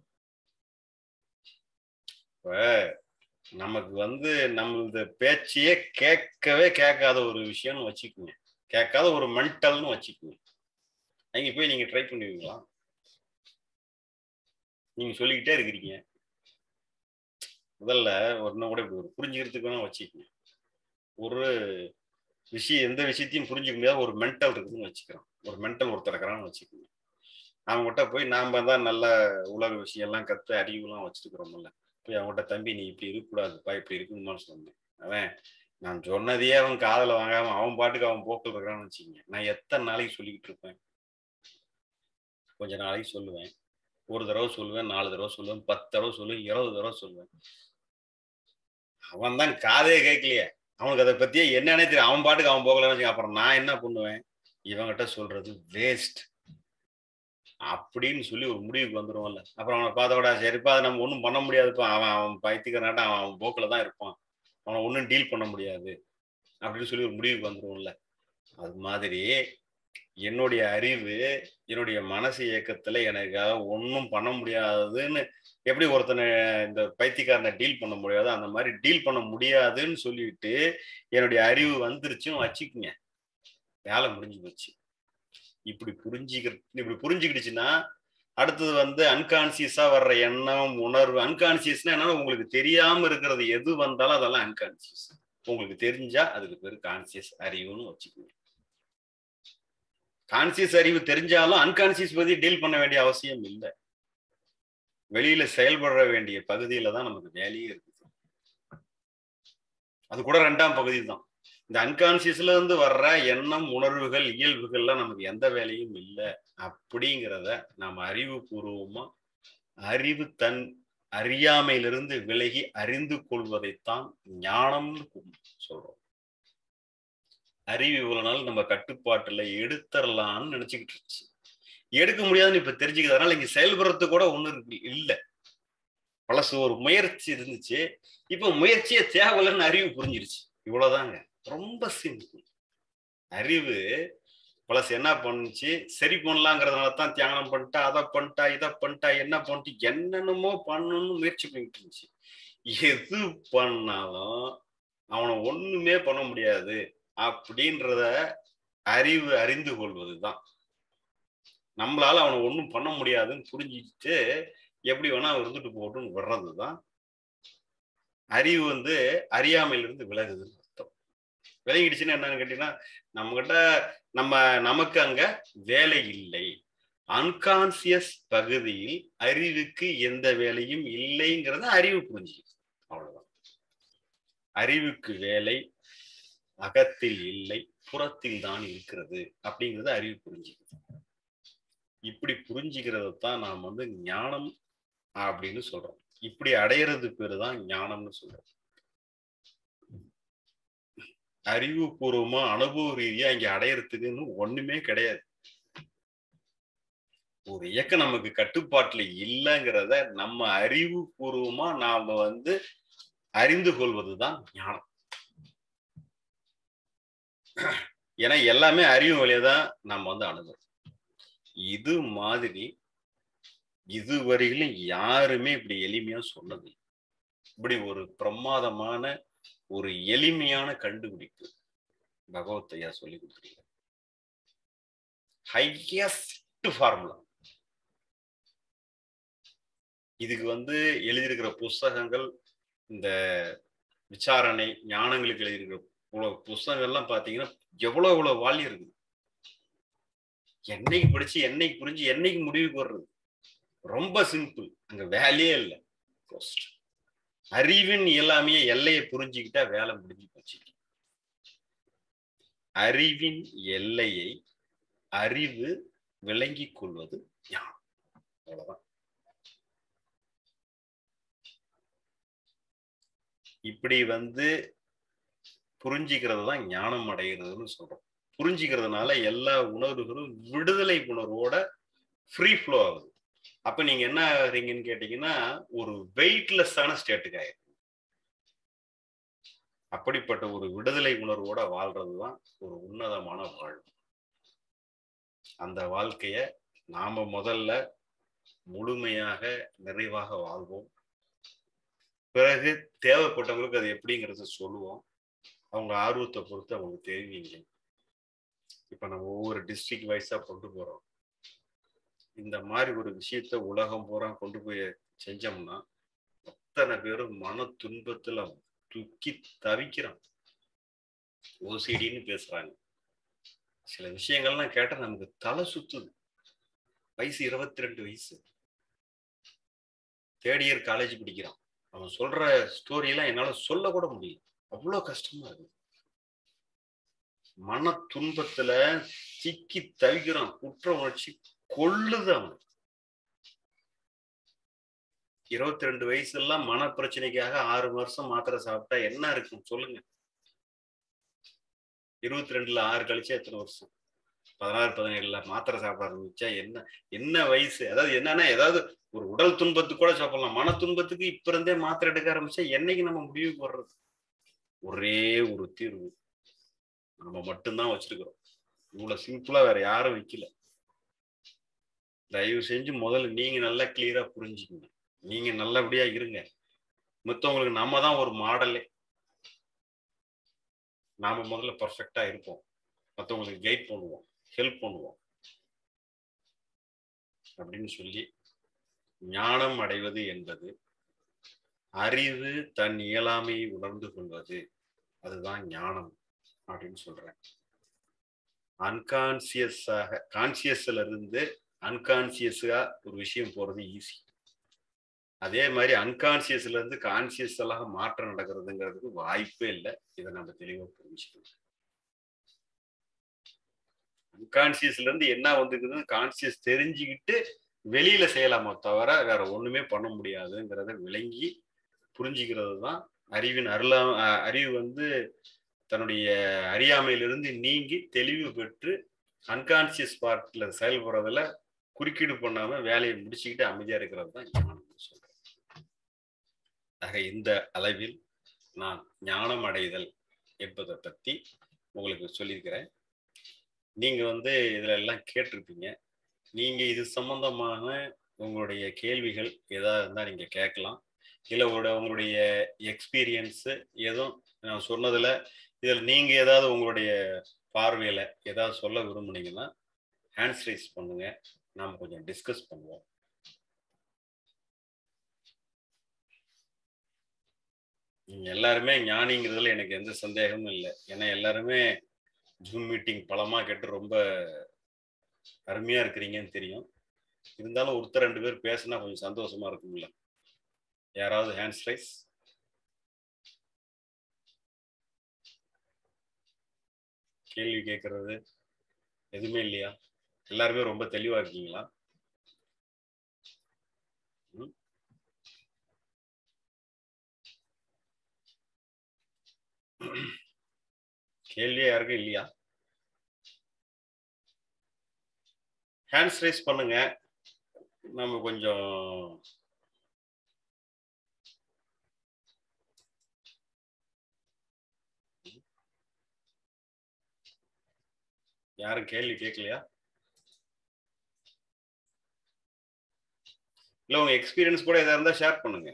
இப்ப நமக்கு வந்து நம்ம இந்த பேச்சையே கேட்கவே கேட்காத ஒரு விஷயம்னு வச்சுக்கோங்க கேட்காத ஒரு மென்டல்னு வச்சுக்கோங்க அங்க போய் நீங்க ட்ரை பண்ணுவீங்களா நீங்க சொல்லிக்கிட்டே இருக்கிறீங்க முதல்ல ஒரு இன்னும் கூட இப்படி ஒரு புரிஞ்சுக்கிறதுக்கு வேணா வச்சுக்கோங்க ஒரு விஷயம் எந்த விஷயத்தையும் புரிஞ்சுக்க முடியாத ஒரு மென்டல் இருக்குதுன்னு வச்சுக்கிறோம் ஒரு மென்டல் ஒருத்தர் இருக்கிறான்னு வச்சுக்கோங்க அவங்ககிட்ட போய் நாம தான் நல்ல உலக விஷயம் எல்லாம் கத்து அறிவுலாம் வச்சுருக்கிறோம்ல போய் அவங்ககிட்ட தம்பி நீ இப்படி இருக்கக்கூடாதுப்பா இப்படி இருக்குமான்னு சொன்னேன் அவன் நான் சொன்னதையே அவன் காதல வாங்காம அவன் பாட்டுக்கு அவன் போக்கில் இருக்கிறான்னு வச்சுக்கோங்க நான் எத்தனை நாளைக்கு சொல்லிக்கிட்டு இருப்பேன் கொஞ்ச நாளைக்கு சொல்லுவேன் ஒரு தடவை சொல்லுவேன் நாலு தடவை சொல்லுவேன் பத்து தடவை சொல்லுவேன் இருபது தடவை சொல்லுவேன் அவன் தான் காதே கேட்கலையே அவனுக்கு அதை பத்தியே என்னன்னே தெரியும் அவன் பாட்டுக்கு அவன் போகலன்னு அப்புறம் நான் என்ன பண்ணுவேன் இவங்கிட்ட சொல்றது வேஸ்ட் அப்படின்னு சொல்லி ஒரு முடிவுக்கு வந்துருவோம்ல அப்புறம் அவனை பார்த்தோட சரிப்பா அதை நம்ம ஒன்றும் பண்ண முடியாதுப்பா அவன் அவன் பைத்தியக்கிறனாட்ட அவன் அவன் போக்கில் தான் இருப்பான் அவனை ஒன்றும் டீல் பண்ண முடியாது அப்படின்னு சொல்லி ஒரு முடிவுக்கு வந்துருவோம்ல அது மாதிரி என்னுடைய அறிவு என்னுடைய மனசு இயக்கத்துல எனக்காக ஒன்றும் பண்ண முடியாதுன்னு எப்படி ஒருத்தனை இந்த பைத்தியக்காரனை டீல் பண்ண முடியாதோ அந்த மாதிரி டீல் பண்ண முடியாதுன்னு சொல்லிட்டு என்னுடைய அறிவு வந்துருச்சுன்னு வச்சுக்குங்க வேலை முடிஞ்சு போச்சு இப்படி புரிஞ்சுக்கிற இப்படி புரிஞ்சுக்கிடுச்சுன்னா அடுத்தது வந்து அன்கான்சியஸா வர்ற எண்ணம் உணர்வு அன்கான்சியஸ்னா என்னன்னா உங்களுக்கு தெரியாம இருக்கிறது எது வந்தாலும் அதெல்லாம் அன்கான்சியஸ் உங்களுக்கு தெரிஞ்சா அதுக்கு பேர் கான்சியஸ் அறிவுன்னு வச்சுக்கோங்க கான்சியஸ் அறிவு தெரிஞ்சாலும் அன்கான்சியஸ் பத்தி டீல் பண்ண வேண்டிய அவசியம் இல்லை வெளியில செயல்பட வேண்டிய பகுதியில தான் நமக்கு வேலையே இருக்குது அது கூட ரெண்டாம் பகுதி தான் இந்த அன்கான்சியஸ்ல இருந்து வர்ற எண்ணம் உணர்வுகள் இயல்புகள்லாம் நமக்கு எந்த வேலையும் இல்லை அப்படிங்கிறத நாம் அறிவுபூர்வமா அறிவு தன் அறியாமையிலிருந்து விலகி அறிந்து கொள்வதைத்தான் ஞானம்னு சொல்றோம் அறிவு இவ்வளவு நாள் நம்ம கட்டுப்பாட்டுல எடுத்துடலாம்னு நினைச்சுக்கிட்டு இருந்துச்சு எடுக்க முடியாதுன்னு இப்ப தெரிஞ்சுக்கிறதுனால இங்க செயல்படுறது கூட ஒண்ணு இருக்கு இல்ல பழசு ஒரு முயற்சி இருந்துச்சு இப்ப முயற்சியே தேவையில்லைன்னு அறிவு புரிஞ்சிருச்சு இவ்வளவுதாங்க ரொம்ப சிம்பிள் அறிவு பழசு என்ன பண்ணுச்சு சரி பண்ணலாங்கிறதுனால தான் தியானம் பண்ணிட்டா அதை பண்ணிட்டா இதை பண்ணிட்டா என்ன பண்ணிட்டு என்னென்னமோ பண்ணணும்னு முயற்சி பண்ணிட்டு இருந்துச்சு எது பண்ணாலும் அவனை ஒண்ணுமே பண்ண முடியாது அப்படின்றத அறிவு அறிந்து கொள்வதுதான் நம்மளால அவனை ஒன்றும் பண்ண முடியாதுன்னு புரிஞ்சுட்டு எப்படி வேணா இருந்துட்டு போட்டுன்னு வர்றது தான் அறிவு வந்து அறியாமையிலிருந்து விலகுதுன்னு அர்த்தம் விலகிடுச்சுன்னா என்னன்னு கேட்டீங்கன்னா நம்ம கிட்ட நம்ம நமக்கு அங்க வேலை இல்லை அன்கான்சியஸ் பகுதியில் அறிவுக்கு எந்த வேலையும் இல்லைங்கிறத அறிவு புரிஞ்சுக்குது அவ்வளவுதான் அறிவுக்கு வேலை அகத்தில் இல்லை புறத்தில் தான் இருக்கிறது அப்படிங்கிறத அறிவு புரிஞ்சுக்குது இப்படி புரிஞ்சுக்கிறத தான் நாம் வந்து ஞானம் அப்படின்னு சொல்றோம் இப்படி அடையிறது பேரு தான் ஞானம்னு சொல்றோம் அறிவுபூர்வமா அனுபவ ரீதியா இங்க அடையறதுக்குன்னு ஒண்ணுமே கிடையாது ஒரு இயக்கம் நமக்கு கட்டுப்பாட்டுல இல்லைங்கிறத நம்ம அறிவுபூர்வமா நாம வந்து அறிந்து கொள்வதுதான் ஞானம் ஏன்னா எல்லாமே அறிவு வழியா தான் நம்ம வந்து அணுகிறோம் இது மாதிரி இதுவரையிலும் யாருமே இப்படி எளிமையா சொன்னது இப்படி ஒரு பிரமாதமான ஒரு எளிமையான கண்டுபிடிப்பு பகவத்தையா சொல்லி கொடுத்துருக்க ஹையஸ்ட் ஃபார்முலா இதுக்கு வந்து எழுதியிருக்கிற புஸ்தகங்கள் இந்த விசாரணை ஞானங்களுக்கு எழுதியிருக்கிற புஸ்தகங்கள்லாம் பார்த்தீங்கன்னா எவ்வளோ எவ்வளோ வாலி இருக்குது என்னைக்கு படிச்சு என்னைக்கு புரிஞ்சு என்னைக்கு முடிவுக்கு வர்றது ரொம்ப சிம்பிள் அங்க வேலையே இல்லை அறிவின் எல்லாமே எல்லையை புரிஞ்சுக்கிட்டா வேலை முடிஞ்சு போச்சு அறிவின் எல்லையை அறிவு விளங்கிக் கொள்வது ஞானம் அவ்வளவுதான் இப்படி வந்து புரிஞ்சுக்கிறது தான் ஞானம் அடைகிறதுன்னு சொல்றோம் புரிஞ்சுக்கிறதுனால எல்லா உணர்வுகளும் விடுதலை உணர்வோட ஃப்ரீ ஃப்ளோ ஆகுது அப்ப நீங்க என்ன ஆகுறீங்கன்னு கேட்டீங்கன்னா ஒரு வெயிட்லெஸ்ஸான ஸ்டேட்டுக்கு ஆயிரும் அப்படிப்பட்ட ஒரு விடுதலை உணர்வோட வாழ்றதுதான் ஒரு உன்னதமான வாழ்வு அந்த வாழ்க்கைய நாம முதல்ல முழுமையாக நிறைவாக வாழ்வோம் பிறகு தேவைப்பட்டவங்களுக்கு அது எப்படிங்கிறத சொல்லுவோம் அவங்க ஆர்வத்தை பொறுத்து அவங்க தெரிவிங்க இப்ப நம்ம ஒவ்வொரு டிஸ்ட்ரிக்ட் வைஸா கொண்டு போறோம் இந்த மாதிரி ஒரு விஷயத்த உலகம் பூரா கொண்டு போய் செஞ்சோம்னா அத்தனை பேரும் மன துன்பத்துல துக்கி தவிக்கிறான் ஓசிடின்னு பேசுறாங்க சில விஷயங்கள்லாம் கேட்டா நமக்கு தலை சுத்துது வயசு இருபத்தி ரெண்டு வயசு தேர்ட் இயர் காலேஜ் படிக்கிறான் அவன் சொல்ற ஸ்டோரி எல்லாம் என்னால சொல்ல கூட முடியல அவ்வளவு கஷ்டமா இருக்கு மன துன்பத்துல சிக்கி தவிக்கிறான் குற்ற உணர்ச்சி கொள்ளுது அவன் இருபத்தி ரெண்டு வயசு எல்லாம் மன பிரச்சனைக்காக ஆறு வருஷம் மாத்திரை சாப்பிட்டா என்ன இருக்கும் சொல்லுங்க இருபத்தி ரெண்டுல ஆறு கழிச்சா எத்தனை வருஷம் பதினாறு பதினேழுல மாத்திரை சாப்பிட ஆரம்பிச்சா என்ன என்ன வயசு அதாவது என்னன்னா ஏதாவது ஒரு உடல் துன்பத்துக்கு கூட சாப்பிடலாம் மன துன்பத்துக்கு இப்ப இருந்தே மாத்திரை எடுக்க ஆரம்பிச்சா என்னைக்கு நம்ம முடிவு போடுறது ஒரே ஒரு தீர்வு நம்ம மட்டும்தான் வச்சிருக்கிறோம் இவ்வளவு சிம்பிளா வேற யாரும் வைக்கல தயவு செஞ்சு முதல்ல நீங்க நல்லா கிளியரா புரிஞ்சுக்கங்க நீங்க நல்லபடியா இருங்க மத்தவங்களுக்கு நம்ம தான் ஒரு மாடலே நாம முதல்ல பர்ஃபெக்டா இருப்போம் மற்றவங்களுக்கு கைட் பண்ணுவோம் ஹெல்ப் பண்ணுவோம் அப்படின்னு சொல்லி ஞானம் அடைவது என்பது அறிவு தன் இயலாமையை உணர்ந்து கொள்வது அதுதான் ஞானம் அப்படின்னு சொல்றேன் அன்கான்சியஸாக கான்சியஸ்ல இருந்து அன்கான்சியஸா ஒரு விஷயம் போறது ஈஸி அதே மாதிரி அன்கான்சியஸ்ல இருந்து கான்சியஸ் எல்லாம் மாற்றம் நடக்கிறதுங்கிறதுக்கு வாய்ப்பே இல்லை இதை நம்ம தெளிவா புரிஞ்சுக்கணும் அன்கான்சியஸ்ல இருந்து என்ன வந்துக்குதுன்னு கான்சியஸ் தெரிஞ்சுக்கிட்டு வெளியில செய்யலாமோ தவிர வேற ஒண்ணுமே பண்ண முடியாதுங்கிறத விளங்கி புரிஞ்சுக்கிறது தான் அறிவின் அருளா அறிவு வந்து தன்னுடைய அறியாமையிலிருந்து நீங்கி தெளிவு பெற்று அன்கான்சியஸ் பார்ட்ல செயல்படுறதுல குறுக்கீடு பண்ணாம வேலையை முடிச்சுக்கிட்டு அமைதியா இருக்கிறது தான் ஞானம் சொல்றேன் ஆக இந்த அளவில் நான் ஞானம் அடைதல் என்பதை பத்தி உங்களுக்கு சொல்லியிருக்கிறேன் நீங்க வந்து இதுல எல்லாம் கேட்டிருப்பீங்க நீங்க இது சம்பந்தமான உங்களுடைய கேள்விகள் ஏதாவது இருந்தா நீங்க கேட்கலாம் இல்ல உங்களோட உங்களுடைய எக்ஸ்பீரியன்ஸ் எதுவும் நான் சொன்னதுல இதில் நீங்க ஏதாவது உங்களுடைய பார்வையில ஏதாவது சொல்ல விரும்புனீங்கன்னா ஹேண்ட்ஸ் ரைஸ் பண்ணுங்க நாம கொஞ்சம் டிஸ்கஸ் பண்ணுவோம் நீங்க எல்லாருமே ஞானிங்கிறதுல எனக்கு எந்த சந்தேகமும் இல்லை ஏன்னா எல்லாருமே ஜூம் மீட்டிங் பலமா கேட்டு ரொம்ப அருமையா இருக்கிறீங்கன்னு தெரியும் இருந்தாலும் ஒருத்தர் ரெண்டு பேர் பேசினா கொஞ்சம் சந்தோஷமா இருக்கும்ல யாராவது ஹேண்ட்ஸ் ரைஸ் கேள்வி கேட்கறது எதுவுமே இல்லையா எல்லாருமே ரொம்ப தெளிவா இருக்கீங்களா கேள்வியே யாருக்கும் இல்லையா ஹேண்ட்ஸ் ரைஸ் பண்ணுங்க நம்ம கொஞ்சம் யாரும் கேள்வி கேட்கலையா இல்ல உங்க எக்ஸ்பீரியன்ஸ் கூட எதா இருந்தா ஷேர் பண்ணுங்க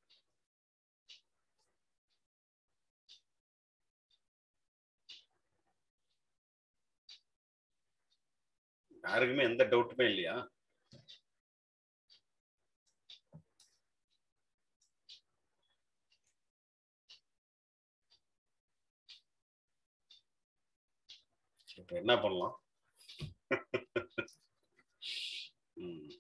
யாருக்குமே எந்த டவுட்டுமே இல்லையா இப்ப என்ன பண்ணலாம் ம்.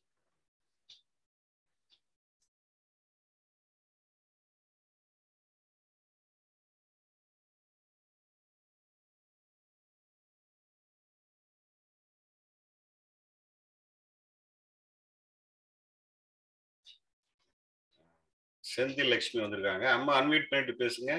செந்தில் லட்சுமி வந்திருக்காங்க அம்மா அன்மியூட் பண்ணிட்டு பேசுங்க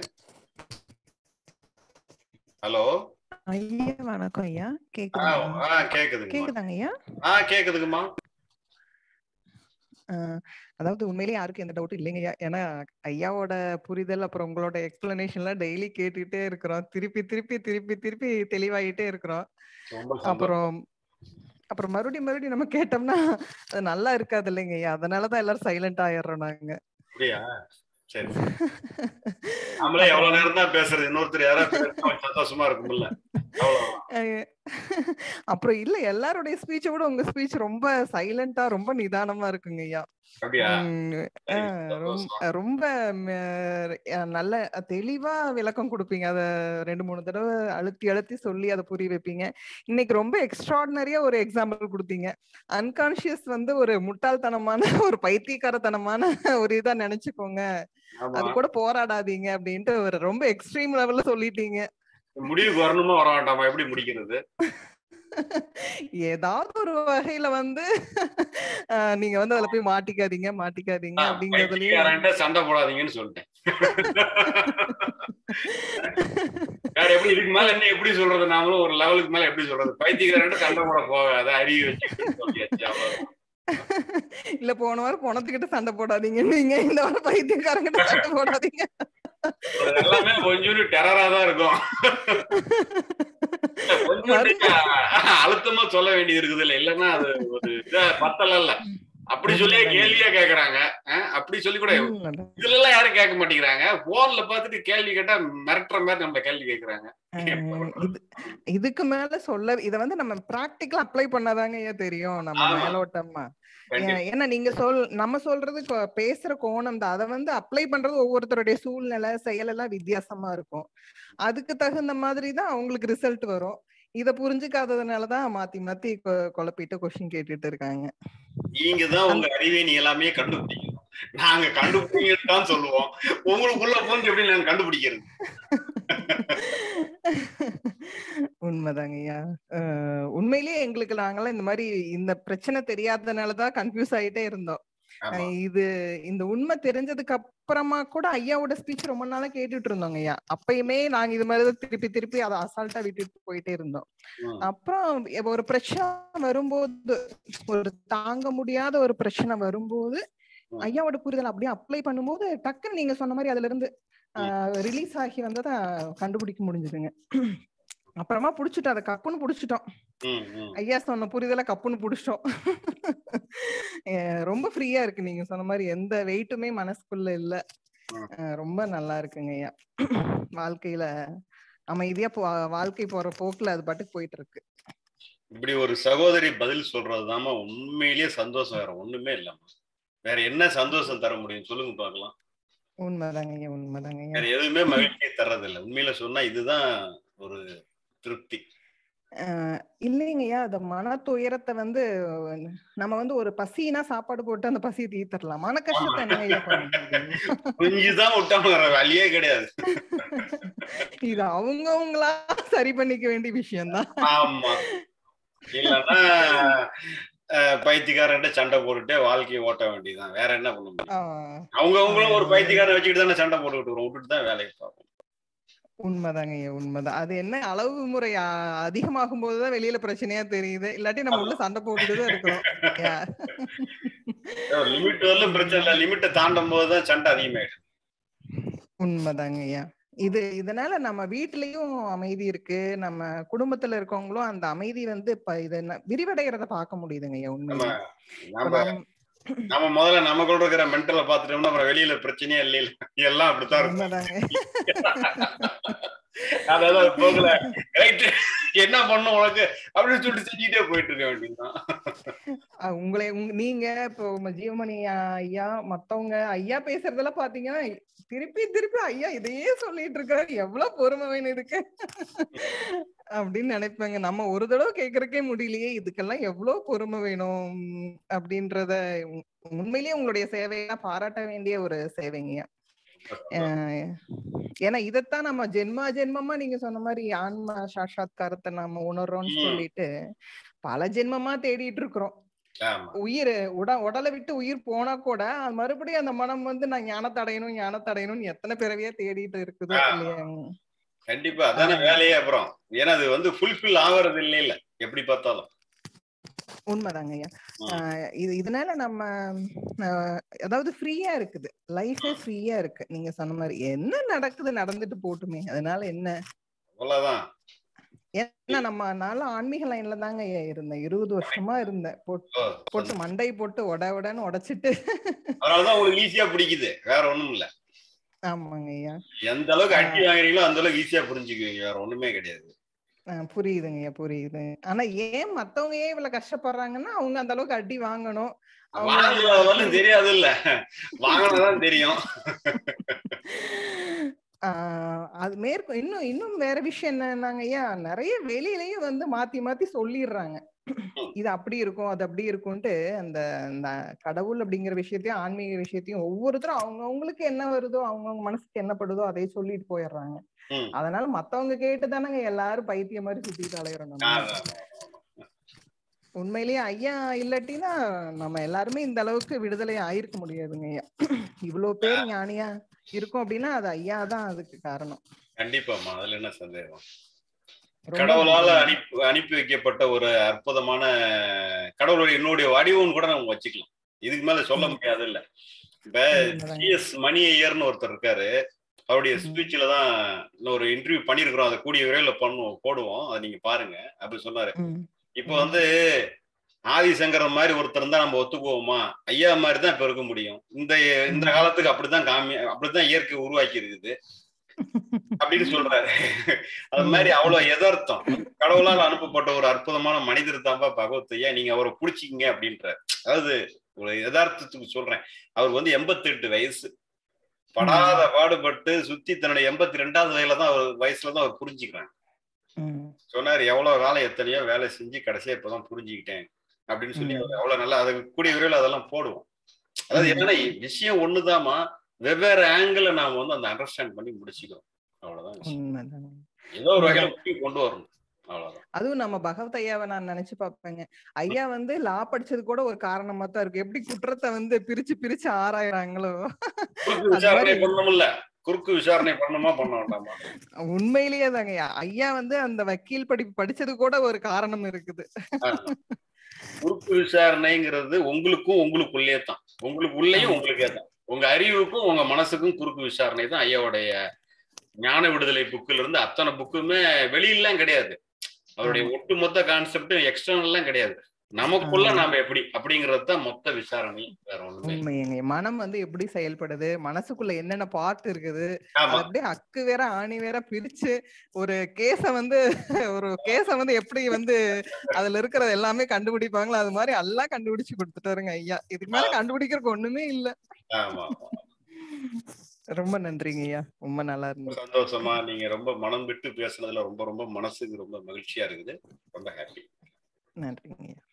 ஹலோ ஐயா வணக்கம் ஐயா ஆ கேக்குதுங்களா ஆ, கேக்குதுங்கம்மா கேக்குதாங்க ஐயா ஆ கேக்குதுங்கம்மா அஹ் அதாவது உண்மையிலேயே யாருக்கும் எந்த டவுட்டும் இல்லைங்கய்யா ஏன்னா ஐயாவோட புரிதல் அப்புறம் உங்களோட எக்ஸ்பிளனேஷன்லாம் டெய்லி கேட்டுட்டே இருக்கிறோம் திருப்பி திருப்பி திருப்பி திருப்பி தெளிவாயிட்டே இருக்கிறோம் ரொம்ப சந்தோஷம் அப்புறம் அப்புறம் மறுபடியும் மறுபடியும் நம்ம கேட்டோம்னா அது நல்லா இருக்காது இல்லைங்க ஐயா அதனாலதான் எல்லாரும் சைலண்ட் ஆயிடுறோம் நாங்க அப்படியா சரி நம்மளே எவ்வளவு நேரம் தான் பேசுறது இன்னொருத்தர் யாராவது பேசினா கொஞ்சம் சந்தோஷமா இருக்கும்ல அவ்வளவுதான். அஹ் அப்புறம் இல்ல எல்லாருடைய ஸ்பீச்சை விட உங்க ஸ்பீச் ரொம்ப சைலண்டா ரொம்ப நிதானமா இருக்குங்க ஐயா அப்படியா உம் சரி, அஹ் ரொம்ப சந்தோஷம். ரொம்ப ம, அஹ் நல்ல தெளிவா விளக்கம் கொடுப்பீங்க அத ரெண்டு மூணு தடவை அழுத்தி அழுத்தி சொல்லி அதை புரிய வைப்பீங்க இன்னைக்கு ரொம்ப எக்ஸ்ட்ராடினரியா ஒரு எக்ஸாம்பிள் கொடுத்தீங்க அன்கான்சியஸ் வந்து ஒரு முட்டாள்தனமான ஒரு பைத்தியக்காரத்தனமான ஒரு இதா நினைச்சுக்கோங்க ஆமா அது கூட போராடாதீங்க அப்படின்ட்டு ஒரு ரொம்ப எக்ஸ்ட்ரீம் லெவல்ல சொல்லிட்டீங்க முடிவுக்கு வரணுமா வர வேண்டாமா எப்படி முடிக்கிறது ஏதாவது ஒரு வகையில வந்து அஹ், நீங்க வந்து அதுல போய் மாட்டிக்காதீங்க மாட்டிக்காதீங்க அப்படிங்கறதுலயே பைத்தியக்காரன்ட்ட சண்டை போடாதீங்கன்னு சொல்லிட்டேன் வேற எப்படி இதுக்கு மேல என்ன எப்படி சொல்றது நாமளும் ஒரு லெவலுக்கு மேல எப்படி சொல்றது பைத்தியக்காரன்ட்ட சண்டை போட போகாத அறிவு வச்சு சொல்லியாச்சு அவ்வளவுதான். இல்ல போன வாரம் பணத்துக்கிட்ட சண்டை போடாதீங்க நீங்க இந்த வாரம் பைத்தியக்காரங்கிட்ட சண்டை போடாதீங்க இது எல்லாமே கொஞ்சம் டெரரா தான் இருக்கும் கொஞ்சம் அழுத்தமா சொல்ல வேண்டியது இருக்குது இல்ல இல்லன்னா அது ஒரு இதா பத்தல இல்ல அப்படி சொல்லியே கேள்வியா கேக்குறாங்க அஹ், அப்படி சொல்லி கூட உண்மைதான். இதுல எல்லாம் யாரும் கேட்க மாட்டேங்கிறாங்க போன்ல பார்த்துட்டு கேள்வி கேட்டா மிரட்டுற மாதிரி நம்ம கேள்வி கேக்குறாங்க அஹ் இது இதுக்கு மேல சொல்ல இத வந்து நம்ம பிராக்டிக்கலா அப்ளை பண்ணாதாங்க ஏன் தெரியும் நம்ம ஆமா. மேலோட்டமா கண்டிப்பா. ஏன் ஏன்னா நீங்க சொல் நம்ம சொல்றது கொ- பேசுற கோணம் தான் அதை வந்து அப்ளை பண்றது ஒவ்வொருத்தருடைய சூழ்நிலை செயல் எல்லாம் வித்தியாசமா இருக்கும் அதுக்கு தகுந்த மாதிரி தான் அவங்களுக்கு ரிசல்ட் வரும் இத புரிஞ்சுக்காததுனாலதான் மாத்தி மாத்தி கொ- குழப்பிட்டு கொஸ்டின் கேட்டுட்டு இருக்காங்க நீங்க தான் உங்க அறிவை நீ எல்லாமே கண்டுபிடிக்கணும் நாங்க கண்டுபிடிங்கன்னு தான் சொல்லுவோம் உங்களுக்குள்ள போந்து எப்படி நாங்க கண்டுபிடிக்கிறது உண்மைதாங்க ஐயா அஹ் உண்மையிலேயே எங்களுக்கு நாங்கெல்லாம் இந்த மாதிரி இந்த பிரச்சனை தெரியாததுனாலதான் கன்ஃபியூஸ் ஆயிட்டே இருந்தோம் ஆமா. அஹ் இது இந்த உண்மை தெரிஞ்சதுக்கு அப்புறமா கூட ஐயாவோட ஸ்பீச் ரொம்ப நாளா கேட்டுட்டு இருந்தோங்க ஐயா அப்பயுமே நாங்க இது மாதிரிதான் திருப்பி திருப்பி அதை அசால்ட்டா விட்டுட்டு போயிட்டே இருந்தோம் ம். அப்புறம் இப்ப ஒரு பிரச்சனை வரும்போது ஒரு தாங்க முடியாத ஒரு பிரச்சனை வரும்போது ம். ஐயாவோட புரிதல் அப்படியே அப்ளை பண்ணும்போது டக்குன்னு நீங்க சொன்ன மாதிரி அதுல இருந்து ரிலீஸ் ஆகி வந்ததை கண்டுபிடிக்க முடிஞ்சதுங்க அப்புறமா புடிச்சிட்டோம் அதை கப்புன்னு புடிச்சிட்டோம் ம், ம். ஐயா சொன்ன புரிதலை கப்புன்னு புடிச்சிட்டோம் அஹ் ரொம்ப ஃப்ரீயா இருக்கு நீங்க சொன்ன மாதிரி எந்த வெயிட்டுமே மனசுக்குள்ள இல்ல ம். அஹ் ரொம்ப நல்லா இருக்குங்க ஐயா வாழ்க்கையில அமைதியா போ வாழ்க்கை போற போக்குல அது பாட்டுக்கு போயிட்டு இருக்கு இப்படி ஒரு சகோதரி பதில் சொல்றதுதாம்மா உண்மையிலேயே சந்தோஷம் வேற ஒண்ணுமே இல்லம்மா வேற என்ன சந்தோஷம் தர முடியும் சொல்லுங்க பார்க்கலாம் உண்மைதாங்க ஐயா உண்மைதாங்க ஐயா வேற எதுவுமே மகிழ்ச்சியை தர்றதில்ல உண்மையில சொன்னா இதுதான் ஒரு திருப்தி அஹ் இல்லைங்கய்யா அந்த மன துயரத்தை வந்து நம்ம வந்து ஒரு பசினா சாப்பாடு போட்டு அந்த பசியை தீர்த்தரலாம் மன கஷ்டத்தை என்ன ஐயா பண்ண முடியும் கொஞ்சம் விட்டாம வேற வழியே கிடையாது இது அவங்கவங்களா சரி பண்ணிக்க வேண்டிய விஷயம்தான் ஆமா இல்லன்னா அஹ், பைத்தியக்காரன்ட்ட சண்டை போட்டுட்டு வாழ்க்கையை ஓட்ட வேண்டியதுதான் வேற என்ன பண்ண முடியும் ஆஹ் அவங்க அவங்களும் ஒரு பைத்தியக்காரன் வச்சுக்கிட்டு தானே சண்டை போட்டுக்கிட்டு வரும் விட்டுட்டு தான் வேலையை பார்ப்போம் உண்மைதாங்க ஐயா உண்மைதான் அது என்ன அளவு முறை அ- அதிகமாகும் போதுதான் வெளியில பிரச்சனையா தெரியுது இல்லாட்டி நம்ம உள்ள சண்டை போட்டுட்டு தான் இருக்கிறோம் ஐயா. லிமிட் வரலும் பிரச்சனை இல்லை லிமிட்டை தாண்டும் போதுதான் சண்டை அதிகமாயிடும் உண்மைதாங்க ஐயா இது இதனால நம்ம வீட்லயும் அமைதி இருக்கு நம்ம குடும்பத்துல இருக்கவங்களும் அந்த அமைதி வந்து இப்ப இது என்ன- விரிவடைகிறத பார்க்க முடியுதுங்க ஐயா நம்ம உண்மையிலே இப்ப நம்ம நம்- நம்ம முதல்ல நமக்குள்ள இருக்கிற மென்டலை பார்த்துட்டோம்னா அப்புறம் வெளியில பிரச்சனையே இல்லை எல்லாம் அப்படித்தான் இருக்கும் உண்மைதாங்க அதாவது அது போகல ரைட் என்ன பண்ணும் உனக்கு அப்படின்னு சொல்லிட்டு செஞ்சுட்டே போயிட்டு இருக்க வேண்டியதுதான் அஹ் உங்களை உங்க- நீங்க இப்போ உங்க ஜீவமணி ஐயா மத்தவங்க ஐயா பேசுறதெல்லாம் பாத்தீங்கன்னா திருப்பி திருப்பி ஐயா இதையே சொல்லிட்டு இருக்காரு எவ்வளவு பொறுமை வேணும் இதுக்கு அப்படின்னு நினைப்பேங்க நம்ம ஒரு தடவை கேக்குறக்கே முடியலையே இதுக்கெல்லாம் எவ்வளவு பொறுமை வேணும் அப்படின்றத உண்- உண்மையிலேயே உங்களுடைய சேவையெல்லாம் பாராட்ட வேண்டிய ஒரு சேவைங்கய்யா அஹ் ஏன்னா இதத்தான் நம்ம ஜென்மா ஜென்மமா நீங்க சொன்ன மாதிரி ஆன்மா சாட்சாத்காரத்தை நம்ம உணர்றோம்னு ம். சொல்லிட்டு பல ஜென்மமா தேடிட்டு இருக்கிறோம் ஆமா உயிர் உட உடலை விட்டு உயிர் போனா கூட அது மறுபடியும் அந்த மனம் வந்து நான் ஞானத்தை அடையணும் ஞானத்தை அடையணும்னு எத்தனை பிறவியா தேடிட்டு இருக்குதோ ஆ. இல்லையா கண்டிப்பா அதானே வேலையே அப்புறம் ஏன்னா அது வந்து ஃபுல்ஃபில் ஆகுறது இல்லை இல்ல எப்படி பார்த்தாலும் உண்மைதாங்க ஐயா ம். ஆஹ் இது இதனால நம்ம ஆஹ் அதாவது ஃப்ரீயா இருக்குது லைஃபே ஃப்ரீயா இருக்கு நீங்க சொன்ன மாதிரி என்ன நடக்குது நடந்துட்டு போட்டுமே அதனால என்ன அவ்வளவுதான் ஏன்னா நம்ம நானும் ஆன்மீக லைன்ல தாங்க ஐயா இருந்தேன் இருபது வருஷமா இருந்தேன் போட்டு ஓ, போட்டு மண்டை போட்டு உட உடன்னு உடைச்சிட்டு அதனாலதான் உங்களுக்கு ஈஸியா பிடிக்குது வேற ஒண்ணும் இல்ல ஆமாங்க ஐயா எந்த அளவுக்கு அடி வாங்குறீங்களோ அந்த அளவுக்கு ஈஸியா புரிஞ்சுக்குவீங்க வேற ஒண்ணுமே கிடையாது ஆஹ் புரியுதுங்க ஐயா புரியுது ஆனா ஏன் மத்தவங்க ஏன் இவ்வளவு கஷ்டப்படுறாங்கன்னா அவங்க அந்த அளவுக்கு அடி வாங்கணும் அவங்க வாங்கினாலும் தெரியாது இல்ல வாங்கினாதான் தெரியும் ஆஹ் அது மேற்கொ இன்னும் இன்னும் வேற விஷயம் என்னன்னாங்க ஐயா நிறைய வெளியிலயே வந்து மாத்தி மாத்தி சொல்லிடுறாங்க இது அப்படி இருக்கும் அது அப்படி இருக்கும்ட்டு அந்த அந்த கடவுள் அப்படிங்கிற விஷயத்தையும் ஆன்மீக விஷயத்தையும் ஒவ்வொருத்தரும் அவங்க அவங்களுக்கு என்ன வருதோ அவங்கவுங்க மனசுக்கு என்ன படுதோ அதை சொல்லிட்டு போயிடுறாங்க ம். அதனால மத்தவங்க கேட்டு தானங்க எல்லாரும் பைத்திய மாதிரி சுத்திட்டு அலையிறோம் நம்ம ஆமா. உண்மையிலேயே ஐயா இல்லாட்டினா நம்ம எல்லாருமே இந்த அளவுக்கு விடுதலை ஆயிருக்க முடியாதுங்க ஐயா இவ்வளவு பேர் ஞானியா இருக்கும் அப்படின்னா அது ஐயா தான் அதுக்கு காரணம் கண்டிப்பாமா அதுல என்ன சந்தேகம் ரொம்ப கடவுளால நன்றி. அனுப்பி அனுப்பி வைக்கப்பட்ட ஒரு அற்புதமான கடவுளுடைய என்னுடைய வடிவம்னு கூட நம்ம வச்சுக்கலாம் இதுக்கு மேல சொல்ல ம். முடியாது இல்ல இப்ப உண்மைதாங்க. சிஎஸ் மணி ஐயர்னு ஒருத்தர் இருக்காரு அவருடைய ம். ஸ்பீச்ல தான் இன்னும் ஒரு இன்டர்வியூ பண்ணிருக்கிறோம் அதை கூடிய விரைவில் பண்ணுவோம் போடுவோம் அதை நீங்க பாருங்க அப்படி சொன்னாரு ம். இப்ப ம். வந்து ஆதிசங்கரன் மாதிரி ஒருத்தர் தான் நம்ம ஒத்துக்குவோமா ஐயா மாதிரி தான் இப்ப இருக்க முடியும் இந்த இந்த ம். காலத்துக்கு அப்படிதான் காமி அப்படிதான் இயற்கை உருவாக்கி இருக்குது அப்படின்னு சொல்றாரு அது மாதிரி அவ்வளவு எதார்த்தம் கடவுளால் அனுப்பப்பட்ட ஒரு அற்புதமான மனிதர் தான்ப்பா பகவத் ஐயா நீங்க அவரை புடிச்சிக்கிங்க அப்படின்றார் அதாவது ஒரு யதார்த்தத்துக்கு சொல்றேன் அவர் வந்து எண்பத்தெட்டு வயசு படாத பாடுபட்டு சுத்தி தன்னுடைய எண்பத்தி ரெண்டாவது வயசுல தான் அவர் வயசுல தான் அவர் புரிஞ்சுக்கிறாங்க ம். சொன்னாரு எவ்வளவு காலம் எத்தனையோ வேலை செஞ்சு கடைசியா இப்பதான் புரிஞ்சுக்கிட்டேன் அப்படின்னு சொல்லி ம். அவர் அவ்வளவு நல்லா அதை கூடிய விரைவில் அதெல்லாம் போடுவோம் அதாவது என்னன்னா விஷயம் ஒண்ணுதாம்மா வெவ்வேறு ஆங்கிள் நாம வந்து அந்த அண்டர்ஸ்டாண்ட் பண்ணி முடிச்சுக்கிறோம் அவ்வளவுதான் விஷயம். உண்மைதாங்க. ஏதோ ஒரு வகையில முக்கிய கொண்டு வரணும் அவ்வளவுதான் அதுவும் நம்ம பகவத் ஐயாவை நான் நினைச்சு பார்ப்பேங்க ஐயா வந்து லா படிச்சது கூட ஒரு காரணமா தான் இருக்கு எப்படி குற்றத்தை வந்து பிரிச்சு பிரிச்சு ஆராயறாங்களோ குறுக்கு அது விசாரணை மாதிரி- பண்ணணும்ல குறுக்கு விசாரணை பண்ணணுமா பண்ண வேண்டாமா உண்மையிலேயே தாங்க ஐயா. ஐயா வந்து அந்த வக்கீல் படிப்பு படிச்சது கூட ஒரு காரணம் இருக்குது குறுக்கு விசாரணைங்கிறது உங்களுக்கும் உங்களுக்குள்ளே தான் உங்களுக்கு உள்ளேயும் உங்களுக்கே தான் உங்க அறிவுக்கும் உங்க மனசுக்கும் குறுக்கு விசாரணை தான் ஐயாவுடைய ஞான விடுதலை புக்கில் இருந்து அத்தனை புக்குமே வெளியிலாம் கிடையாது அவருடைய ஒட்டுமொத்த கான்செப்டும் எக்ஸ்டர்னல்லாம் கிடையாது நமக்குள்ள ஆமா. நாம எப்படி அப்படிங்கிறது தான் மொத்த விசாரணை வேற ஒண்ணுமே இல்ல. உண்மைங்க மனம் வந்து எப்படி செயல்படுது மனசுக்குள்ள என்னென்ன பார்ட் இருக்குது ஆமா அது அப்படியே அக்கு வேற ஆணி வேற பிரிச்சு ஒரு கேஸ வந்து ஒரு கேஸ வந்து எப்படி வந்து அதுல இருக்கிறது எல்லாமே கண்டுபிடிப்பாங்களோ அது மாதிரி எல்லாம் கண்டுபிடிச்சு கொடுத்துட்டாருங்க ஐயா இதுக்கு மேல கண்டுபிடிக்கிறதுக்கு ஒண்ணுமே இல்ல ஆமா ரொம்ப நன்றிங்க ஐயா ரொம்ப நல்லா இருந்தது சந்தோஷமா நீங்க ரொம்ப மனம் விட்டு பேசுனதுல ரொம்ப ரொம்ப மனசுக்கு ரொம்ப மகிழ்ச்சியா இருக்குது ரொம்ப ஹாப்பி நன்றிங்க ஐயா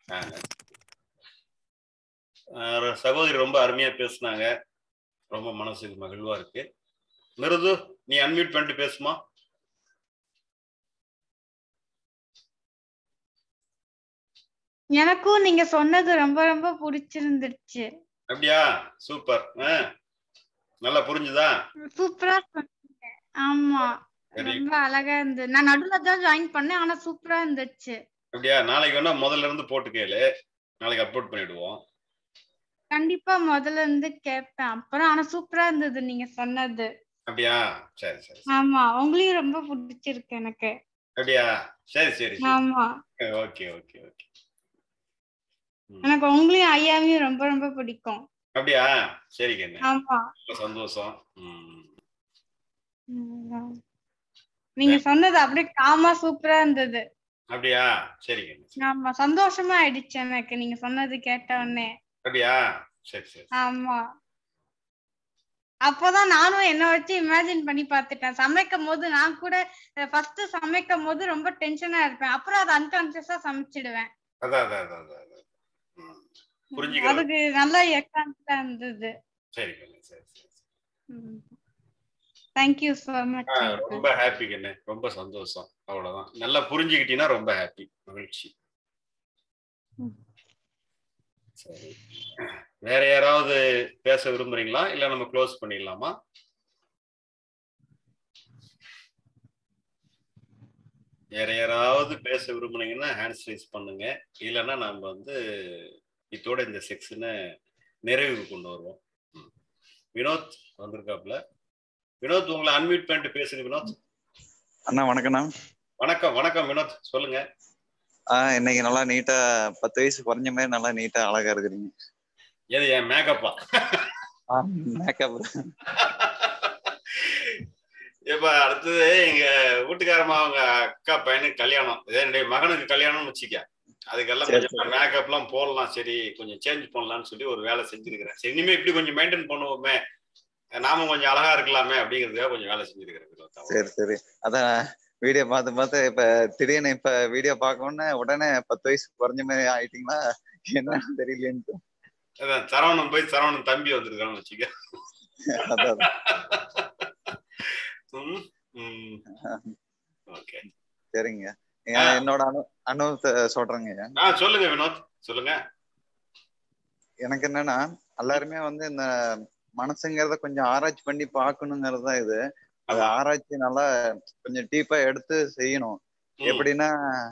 சகோதரி ரொம்ப அருமையா பேசுனாங்க ரொம்ப மனசுக்கு மகிழ்வா இருக்கு மிருது நீ அன்மியூட் பண்ணிட்டு பேசுமா எனக்கும் நீங்க சொன்னது ரொம்ப ரொம்ப பிடிச்சிருந்துருச்சு அப்படியா சூப்பர் ஆ, நல்லா புரிஞ்சுதா சூப்பரா சொன்னீங்க ஆமா சரி ரொம்ப அழகா இருந்தது நான் நடுவுல தான் ஜாயின் பண்ணேன் ஆனா சூப்பரா இருந்துச்சு அப்படியா நாளைக்கு வேணா முதல்ல இருந்து போட்டு கேளு நாளைக்கு அப்லோட் பண்ணிடுவோம் கண்டிப்பா முதல்ல இருந்து கேட்பேன் அப்புறம் ஆனா சூப்பரா இருந்தது நீங்க சொன்னது அப்படியா சரி சரி சரி. ஆமா உங்களையும் ரொம்ப பிடிச்சிருக்கு எனக்கு அப்படியா சரி சரி சரி ஆமா ஓகே ஓகே ஓகே எனக்கு உங்களையும் ஐயாவையும் ரொம்ப ரொம்ப பிடிக்கும் அப்படியா சரி கண்ணு ஆமா ரொம்ப சந்தோஷம் ம். உம். நீங்க சொன்னது அப்படியே காமா சூப்பரா இருந்தது அப்படியா சரி கண்ணு ஆமா சந்தோஷமா ஆயிடுச்சு எனக்கு நீங்க சொன்னது கேட்ட உடனே அப்படியா சரி சரி ஆமா அப்போதான் நானும் என்ன வச்சு இமேஜின் பண்ணி பார்த்துட்டேன் சமைக்கும் போது நான் கூட ஃபர்ஸ்ட் சமைக்கும் போது ரொம்ப டென்ஷனா இருப்பேன் அப்புறம் அது அன்கான்சியஸா சமைச்சிடுவேன் அதான் அதான் அதான் அதான் அதான். ம். புரிஞ்சுக்கிறேன். அதுக்கு நல்லா எக்கான்ஸா இருந்தது சரி கண்ணு சரி சரி சரி. தேங்க்யூ சோ மச் ஆ, ரொம்ப ஹாப்பி கண்ணு ரொம்ப சந்தோஷம் அவ்வளவுதான் நல்லா புரிஞ்சுக்கிட்டீங்கன்னா ரொம்ப ஹாப்பி மகிழ்ச்சி ம். சரி வேற யாராவது பேச விரும்புறீங்களா இல்ல நம்ம க்ளோஸ் பண்ணிடலாமா வேற யாராவது பேச விரும்புனீங்கன்னா ஹேண்ட்ஸ் ரைஸ் பண்ணுங்க இல்லைன்னா நம்ம வந்து இதோட இந்த செக்ஷனை நிறைவுக்கு கொண்டு வருவோம் ம். வினோத் வந்திருக்காப்ல வினோத் உங்களை அன்மியூட் பண்ணிட்டு பேசுங்க வினோத் அண்ணா வணக்கம்ண்ணா வணக்கம் வணக்கம் வினோத் சொல்லுங்க ஆ இன்னைக்கு நல்லா நீட்டா பத்து வயசு குறைஞ்ச மாதிரி நல்லா நீட்டா அழகா இருக்கிறீங்க எது என் மேக்கப்பா மேக்கப் இப்ப அடுத்தது எங்க வீட்டுக்காரமா அவங்க அக்கா பையனுக்கு கல்யாணம் இதே என்னுடைய மகனுக்கு கல்யாணம்னு வச்சுக்க அதுக்கெல்லாம் சரி, கொஞ்சம் மேக்கப் எல்லாம் போடலாம் சரி கொஞ்சம் சேஞ்ச் பண்ணலாம்னு சொல்லி ஒரு வேலை செஞ்சிருக்கிறேன் சரி இனிமே இப்படி கொஞ்சம் மெயின்டைன் பண்ணுவோமே நாம கொஞ்சம் அழகா இருக்கலாமே அப்படிங்கிறதுக்காக கொஞ்சம் வேலை செஞ்சிருக்கிறேன் வினோத். சரி சரி அதான் வீடியோ பார்த்து பார்த்து இப்ப திடீர்னு இப்ப வீடியோ பார்க்கணும்னு உடனே பத்து வயசு குறைஞ்ச மாதிரி ஆயிட்டீங்களா என்னன்னு தெரியலேன்ட்டு அதான் சரவணன் போய் சரவணன் தம்பி வந்திருக்கான்னு வச்சுக்க அதான் ம், ம். ஓகே சரிங்க ஆ. என்னோட அனு அனுபவத்தை சொல்றேங்க ஆ சொல்லுங்க வினோத் சொல்லுங்க எனக்கு என்னன்னா எல்லாருமே வந்து இந்த மனசுங்கிறத கொஞ்சம் ஆராய்ச்சி பண்ணி பார்க்கணுங்கிறது தான் இது அது ஆமா. ஆராய்ச்சி நல்லா கொஞ்சம் டீப்பா எடுத்து செய்யணும் ம், எப்படின்னா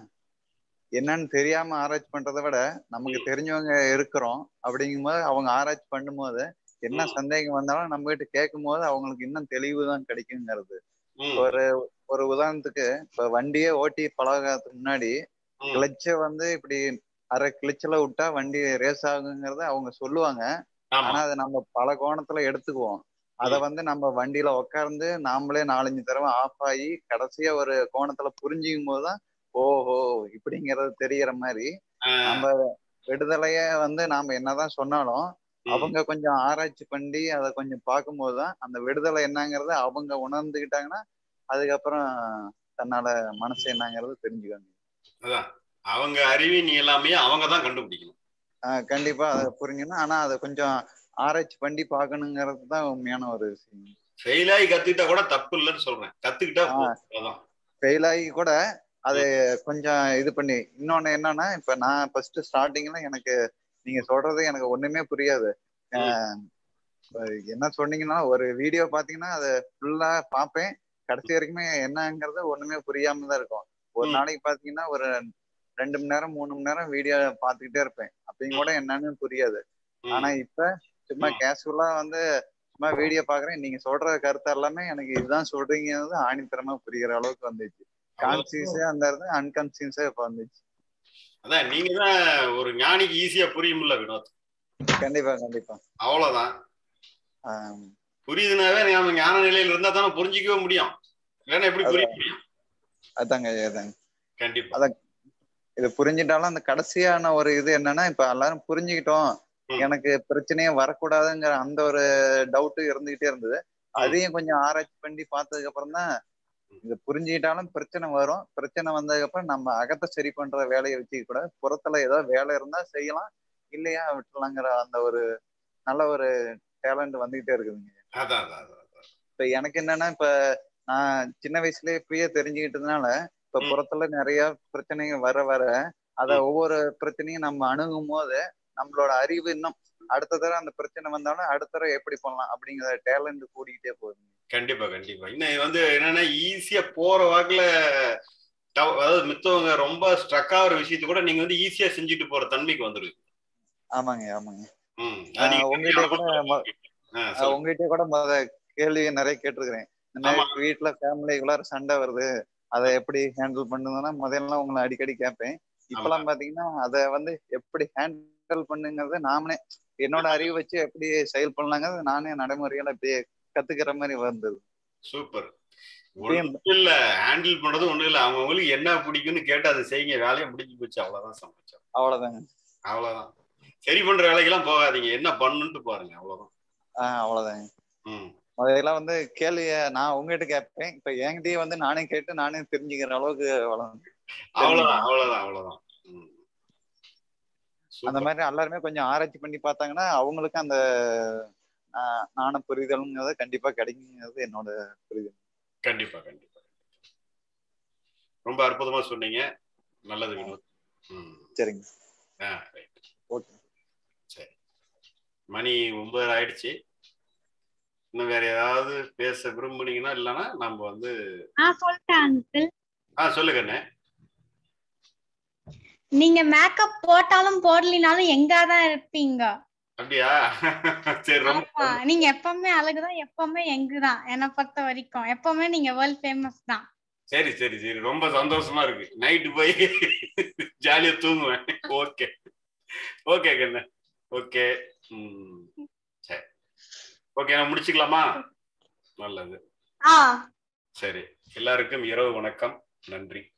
என்னன்னு தெரியாம ஆராய்ச்சி பண்றதை விட நமக்கு ம். தெரிஞ்சவங்க இருக்கிறோம் அப்படிங்கும்போது அவங்க ஆராய்ச்சி பண்ணும்போது என்ன ம். சந்தேகம் வந்தாலும் நம்ம கிட்ட கேட்கும் போது அவங்களுக்கு இன்னும் தெளிவு தான் கிடைக்குங்கிறது ம், ஒரு ஒரு உதாரணத்துக்கு இப்ப வண்டியே ஓட்டி பழகிறதுக்கு முன்னாடி ம். கிளச்ச வந்து இப்படி அரை கிளச்சில் விட்டா வண்டி ரேஸ் ஆகுங்கிறத அவங்க சொல்லுவாங்க ஆமா ஆனா அதை நம்ம பல கோணத்துல எடுத்துக்குவோம் அதை ம். வந்து நம்ம வண்டியில உட்கார்ந்து நாமளே நாலஞ்சு தடவை ஆஃப் ஆகி கடைசியா ஒரு கோணத்துல புரிஞ்சுக்கும் போதுதான் ஓஹோ இப்படிங்கிறது தெரியற மாதிரி ஆ, நம்ம விடுதலைய வந்து நாம என்னதான் சொன்னாலும் ம். அவங்க கொஞ்சம் ஆராய்ச்சி பண்ணி அதை கொஞ்சம் பார்க்கும்போது தான் அந்த விடுதலை என்னங்கிறத அவங்க உணர்ந்துக்கிட்டாங்கன்னா அதுக்கப்புறம் தன்னால மனசு என்னங்கிறது தெரிஞ்சுக்காங்க அதான் அவங்க அறிவின் எல்லாமே அவங்க தான் கண்டுபிடிக்கணும் ஆஹ் கண்டிப்பா அதை புரிஞ்சுக்கணும் ஆனா அதை கொஞ்சம் ஆராய்ச்சி பண்ணி பார்க்கணுங்கிறது தான் உண்மையான ஒரு விஷயம் ஃபெயில் ஆகி கத்துக்கிட்டா கூட தப்பு இல்லைன்னு சொல்றேன் கத்துக்கிட்டா போதும். அதான் ஃபெயில் ஆகி கூட அது கொஞ்சம் இது பண்ணி இன்னொன்னு என்னன்னா இப்ப நான் ஃபர்ஸ்ட் ஸ்டார்டிங்ல எனக்கு நீங்க சொல்றது எனக்கு ஒண்ணுமே புரியாது ஆஹ் இப்ப என்ன சொன்னீங்கன்னா ஒரு வீடியோ பாத்தீங்கன்னா அதை ஃபுல்லா பார்ப்பேன் கடைசி வரைக்குமே என்னங்கிறது ஒண்ணுமே புரியாம தான் இருக்கும் ஒரு ம். நாளைக்கு பாத்தீங்கன்னா ஒரு ரெண்டு மணி நேரம் மூணு மணி நேரம் வீடியோ பார்த்துக்கிட்டே இருப்பேன் அப்பயும் கூட என்னன்னு புரியாது ம். ஆனா இப்ப சும்மா ம். கேஷுவலா வந்து சும்மா வீடியோ பாக்குறேன் நீங்க சொல்ற கருத்து எல்லாமே எனக்கு இதுதான் சொல்றீங்கிறது ஆணித்தரமா புரிகிற அளவுக்கு வந்துச்சு கான்சியஸே அந்த இருந்து அன்கான்சியஸே இப்ப வந்துச்சு அதான் நீங்க தான் ஒரு ஞானிக்கு ஈஸியா புரியும்ல வினோத் கண்டிப்பா கண்டிப்பா அவ்வளவுதான் ஆம், புரியுதுனாவே நம்ம ஞான நிலையில இருந்தா தானே புரிஞ்சிக்கவே முடியும் இல்லைன்னா எப்படி புரிய முடியும் அதாங்க அதாங்க கண்டிப்பா இது புரிஞ்சிட்டாலும் அந்த கடைசியான ஒரு இது என்னன்னா இப்ப எல்லாரும் புரிஞ்சுக்கிட்டோம் ம். எனக்கு பிரச்சனையே வரக்கூடாதுங்கிற அந்த ஒரு டவுட் இருந்துகிட்டே இருந்தது அதையும் கொஞ்சம் ஆராய்ச்சி பண்ணி பார்த்ததுக்கு அப்புறம் தான் இது புரிஞ்சுக்கிட்டாலும் பிரச்சனை வரும் பிரச்சனை வந்ததுக்கு அப்புறம் நம்ம அகத்தை சரி பண்ற வேலையை வச்சுக்க கூட புறத்துல ஏதோ வேலை இருந்தா செய்யலாம் இல்லையா விட்டுலாங்கிற அந்த ஒரு நல்ல ஒரு டேலண்ட் வந்துகிட்டே இருக்குதுங்க அதான் அதான் அதான், அதான் இப்ப எனக்கு என்னன்னா இப்ப நான் சின்ன வயசுலயே இப்பயே தெரிஞ்சுக்கிட்டதுனால இப்ப ம். புறத்துல நிறைய பிரச்சனைகள் வர வர அத ம். ஒவ்வொரு பிரச்சனையும் நம்ம அணுகும் போது நம்மளோட அறிவு இன்னும் அடுத்த தடவை அந்த பிரச்சனை வந்தாலும் அடுத்த தடவை எப்படி பண்ணலாம் அப்படிங்கிற டேலண்ட் கூடிக்கிட்டே போகுது கண்டிப்பா கண்டிப்பா இன்னும் வந்து என்னன்னா ஈஸியா போற வாக்குல டவ- அதாவது மித்தவங்க ரொம்ப ஸ்ட்ரக் ஆகுற விஷயத்த கூட நீங்க வந்து ஈஸியா செஞ்சுட்டு போற தன்மைக்கு வந்துருக்கு ஆமாங்க ஆமாங்க ம் ஆஹ் உங்ககிட்ட கூட ம- ஆ, ஆஹ் சொல்லுங்க. உங்ககிட்ட கூட முத கேள்வி நிறைய கேட்டிருக்கிறேன் இந்த மாதிரி ஆமா. வீட்டுல ஃபேமிலிக்குள்ளார சண்டை வருது அதை எப்படி ஹேண்டில் பண்ணுதுன்னா முதல்ல உங்களை அடிக்கடி கேட்பேன் இப்பெல்லாம் பாத்தீங்கன்னா அதை வந்து எப்படி ஹேண்டில் பண்ணுங்கிறத நாமளே என்னோட அறிவு வச்சு எப்படி செயல் பண்ணலாங்கிறது நானே நடைமுறையில அப்படியே கத்துக்கிற மாதிரி வந்தது சூப்பர் அப்படியே ஒண்ணும் இல்ல ஹேண்டில் பண்றது ஒண்ணும் இல்ல அவங்களுக்கு என்ன பிடிக்கும்னு கேட்டு அதை செய்யுங்க வேலையை முடிஞ்சு போச்சு அவ்வளவுதான் சமைச்சோம் அவ்வளவுதாங்க அவ்வளவுதான் சரி பண்ற வேலைக்கெல்லாம் போகாதீங்க என்ன பண்ணுன்ட்டு பாருங்க அவ்வளவுதான் ஆஹ் அவ்வளவுதாங்க ம் முதல்ல வந்து கேள்விய நான் உங்ககிட்ட கேட்பேன் இப்ப என்கிட்டயே வந்து நானே கேட்டு நானே தெரிஞ்சுக்கிற அளவுக்கு வளர்ந்து அவ்வளவுதான் அவ்வளவுதான் அவ்வளவுதான் ம். அந்த சூப்பர். மாதிரி எல்லாருமே கொஞ்சம் ஆராய்ச்சி பண்ணி பார்த்தாங்கன்னா அவங்களுக்கு அந்த ஆஹ், ஞான புரிதல்ங்கிறது கண்டிப்பா கிடைக்குங்கிறது என்னோட புரிதல் கண்டிப்பா கண்டிப்பா ரொம்ப அற்புதமா சொன்னீங்க நல்லது வினோத் ம் சரிங்க ஆ ரைட் ஓகே சரி மணி ஒன்பது ஆயிடுச்சு இன்னும் வேற ஏதாவது பேச விரும்புனீங்கன்னா இல்லைன்னா நம்ம வந்து நான் சொல்லிட்டேன் அங்கிள் ஆ சொல்லுங்க அண்ணே நீங்க மேக்கப் போட்டாலும் போடலினாலும் எங்காதான் இருப்பீங்க அப்படியா சரி ரொம்ப ஆமா நீங்க எப்பவுமே அழகுதான் எப்பவுமே எங்குதான் என்னை பொறுத்த வரைக்கும் எப்பவுமே நீங்க வேர்ல்ட் ஃபேமஸ் தான் சரி சரி சரி ரொம்ப சந்தோஷமா இருக்கு நைட்டு போய் ஜாலியா தூங்குவேன் ஓகே ஓகே கண்ணு ஓகே ம் சரி ஓகே நான் முடிச்சுக்கலாமா நல்லது ஆ சரி எல்லாருக்கும் இரவு வணக்கம் நன்றி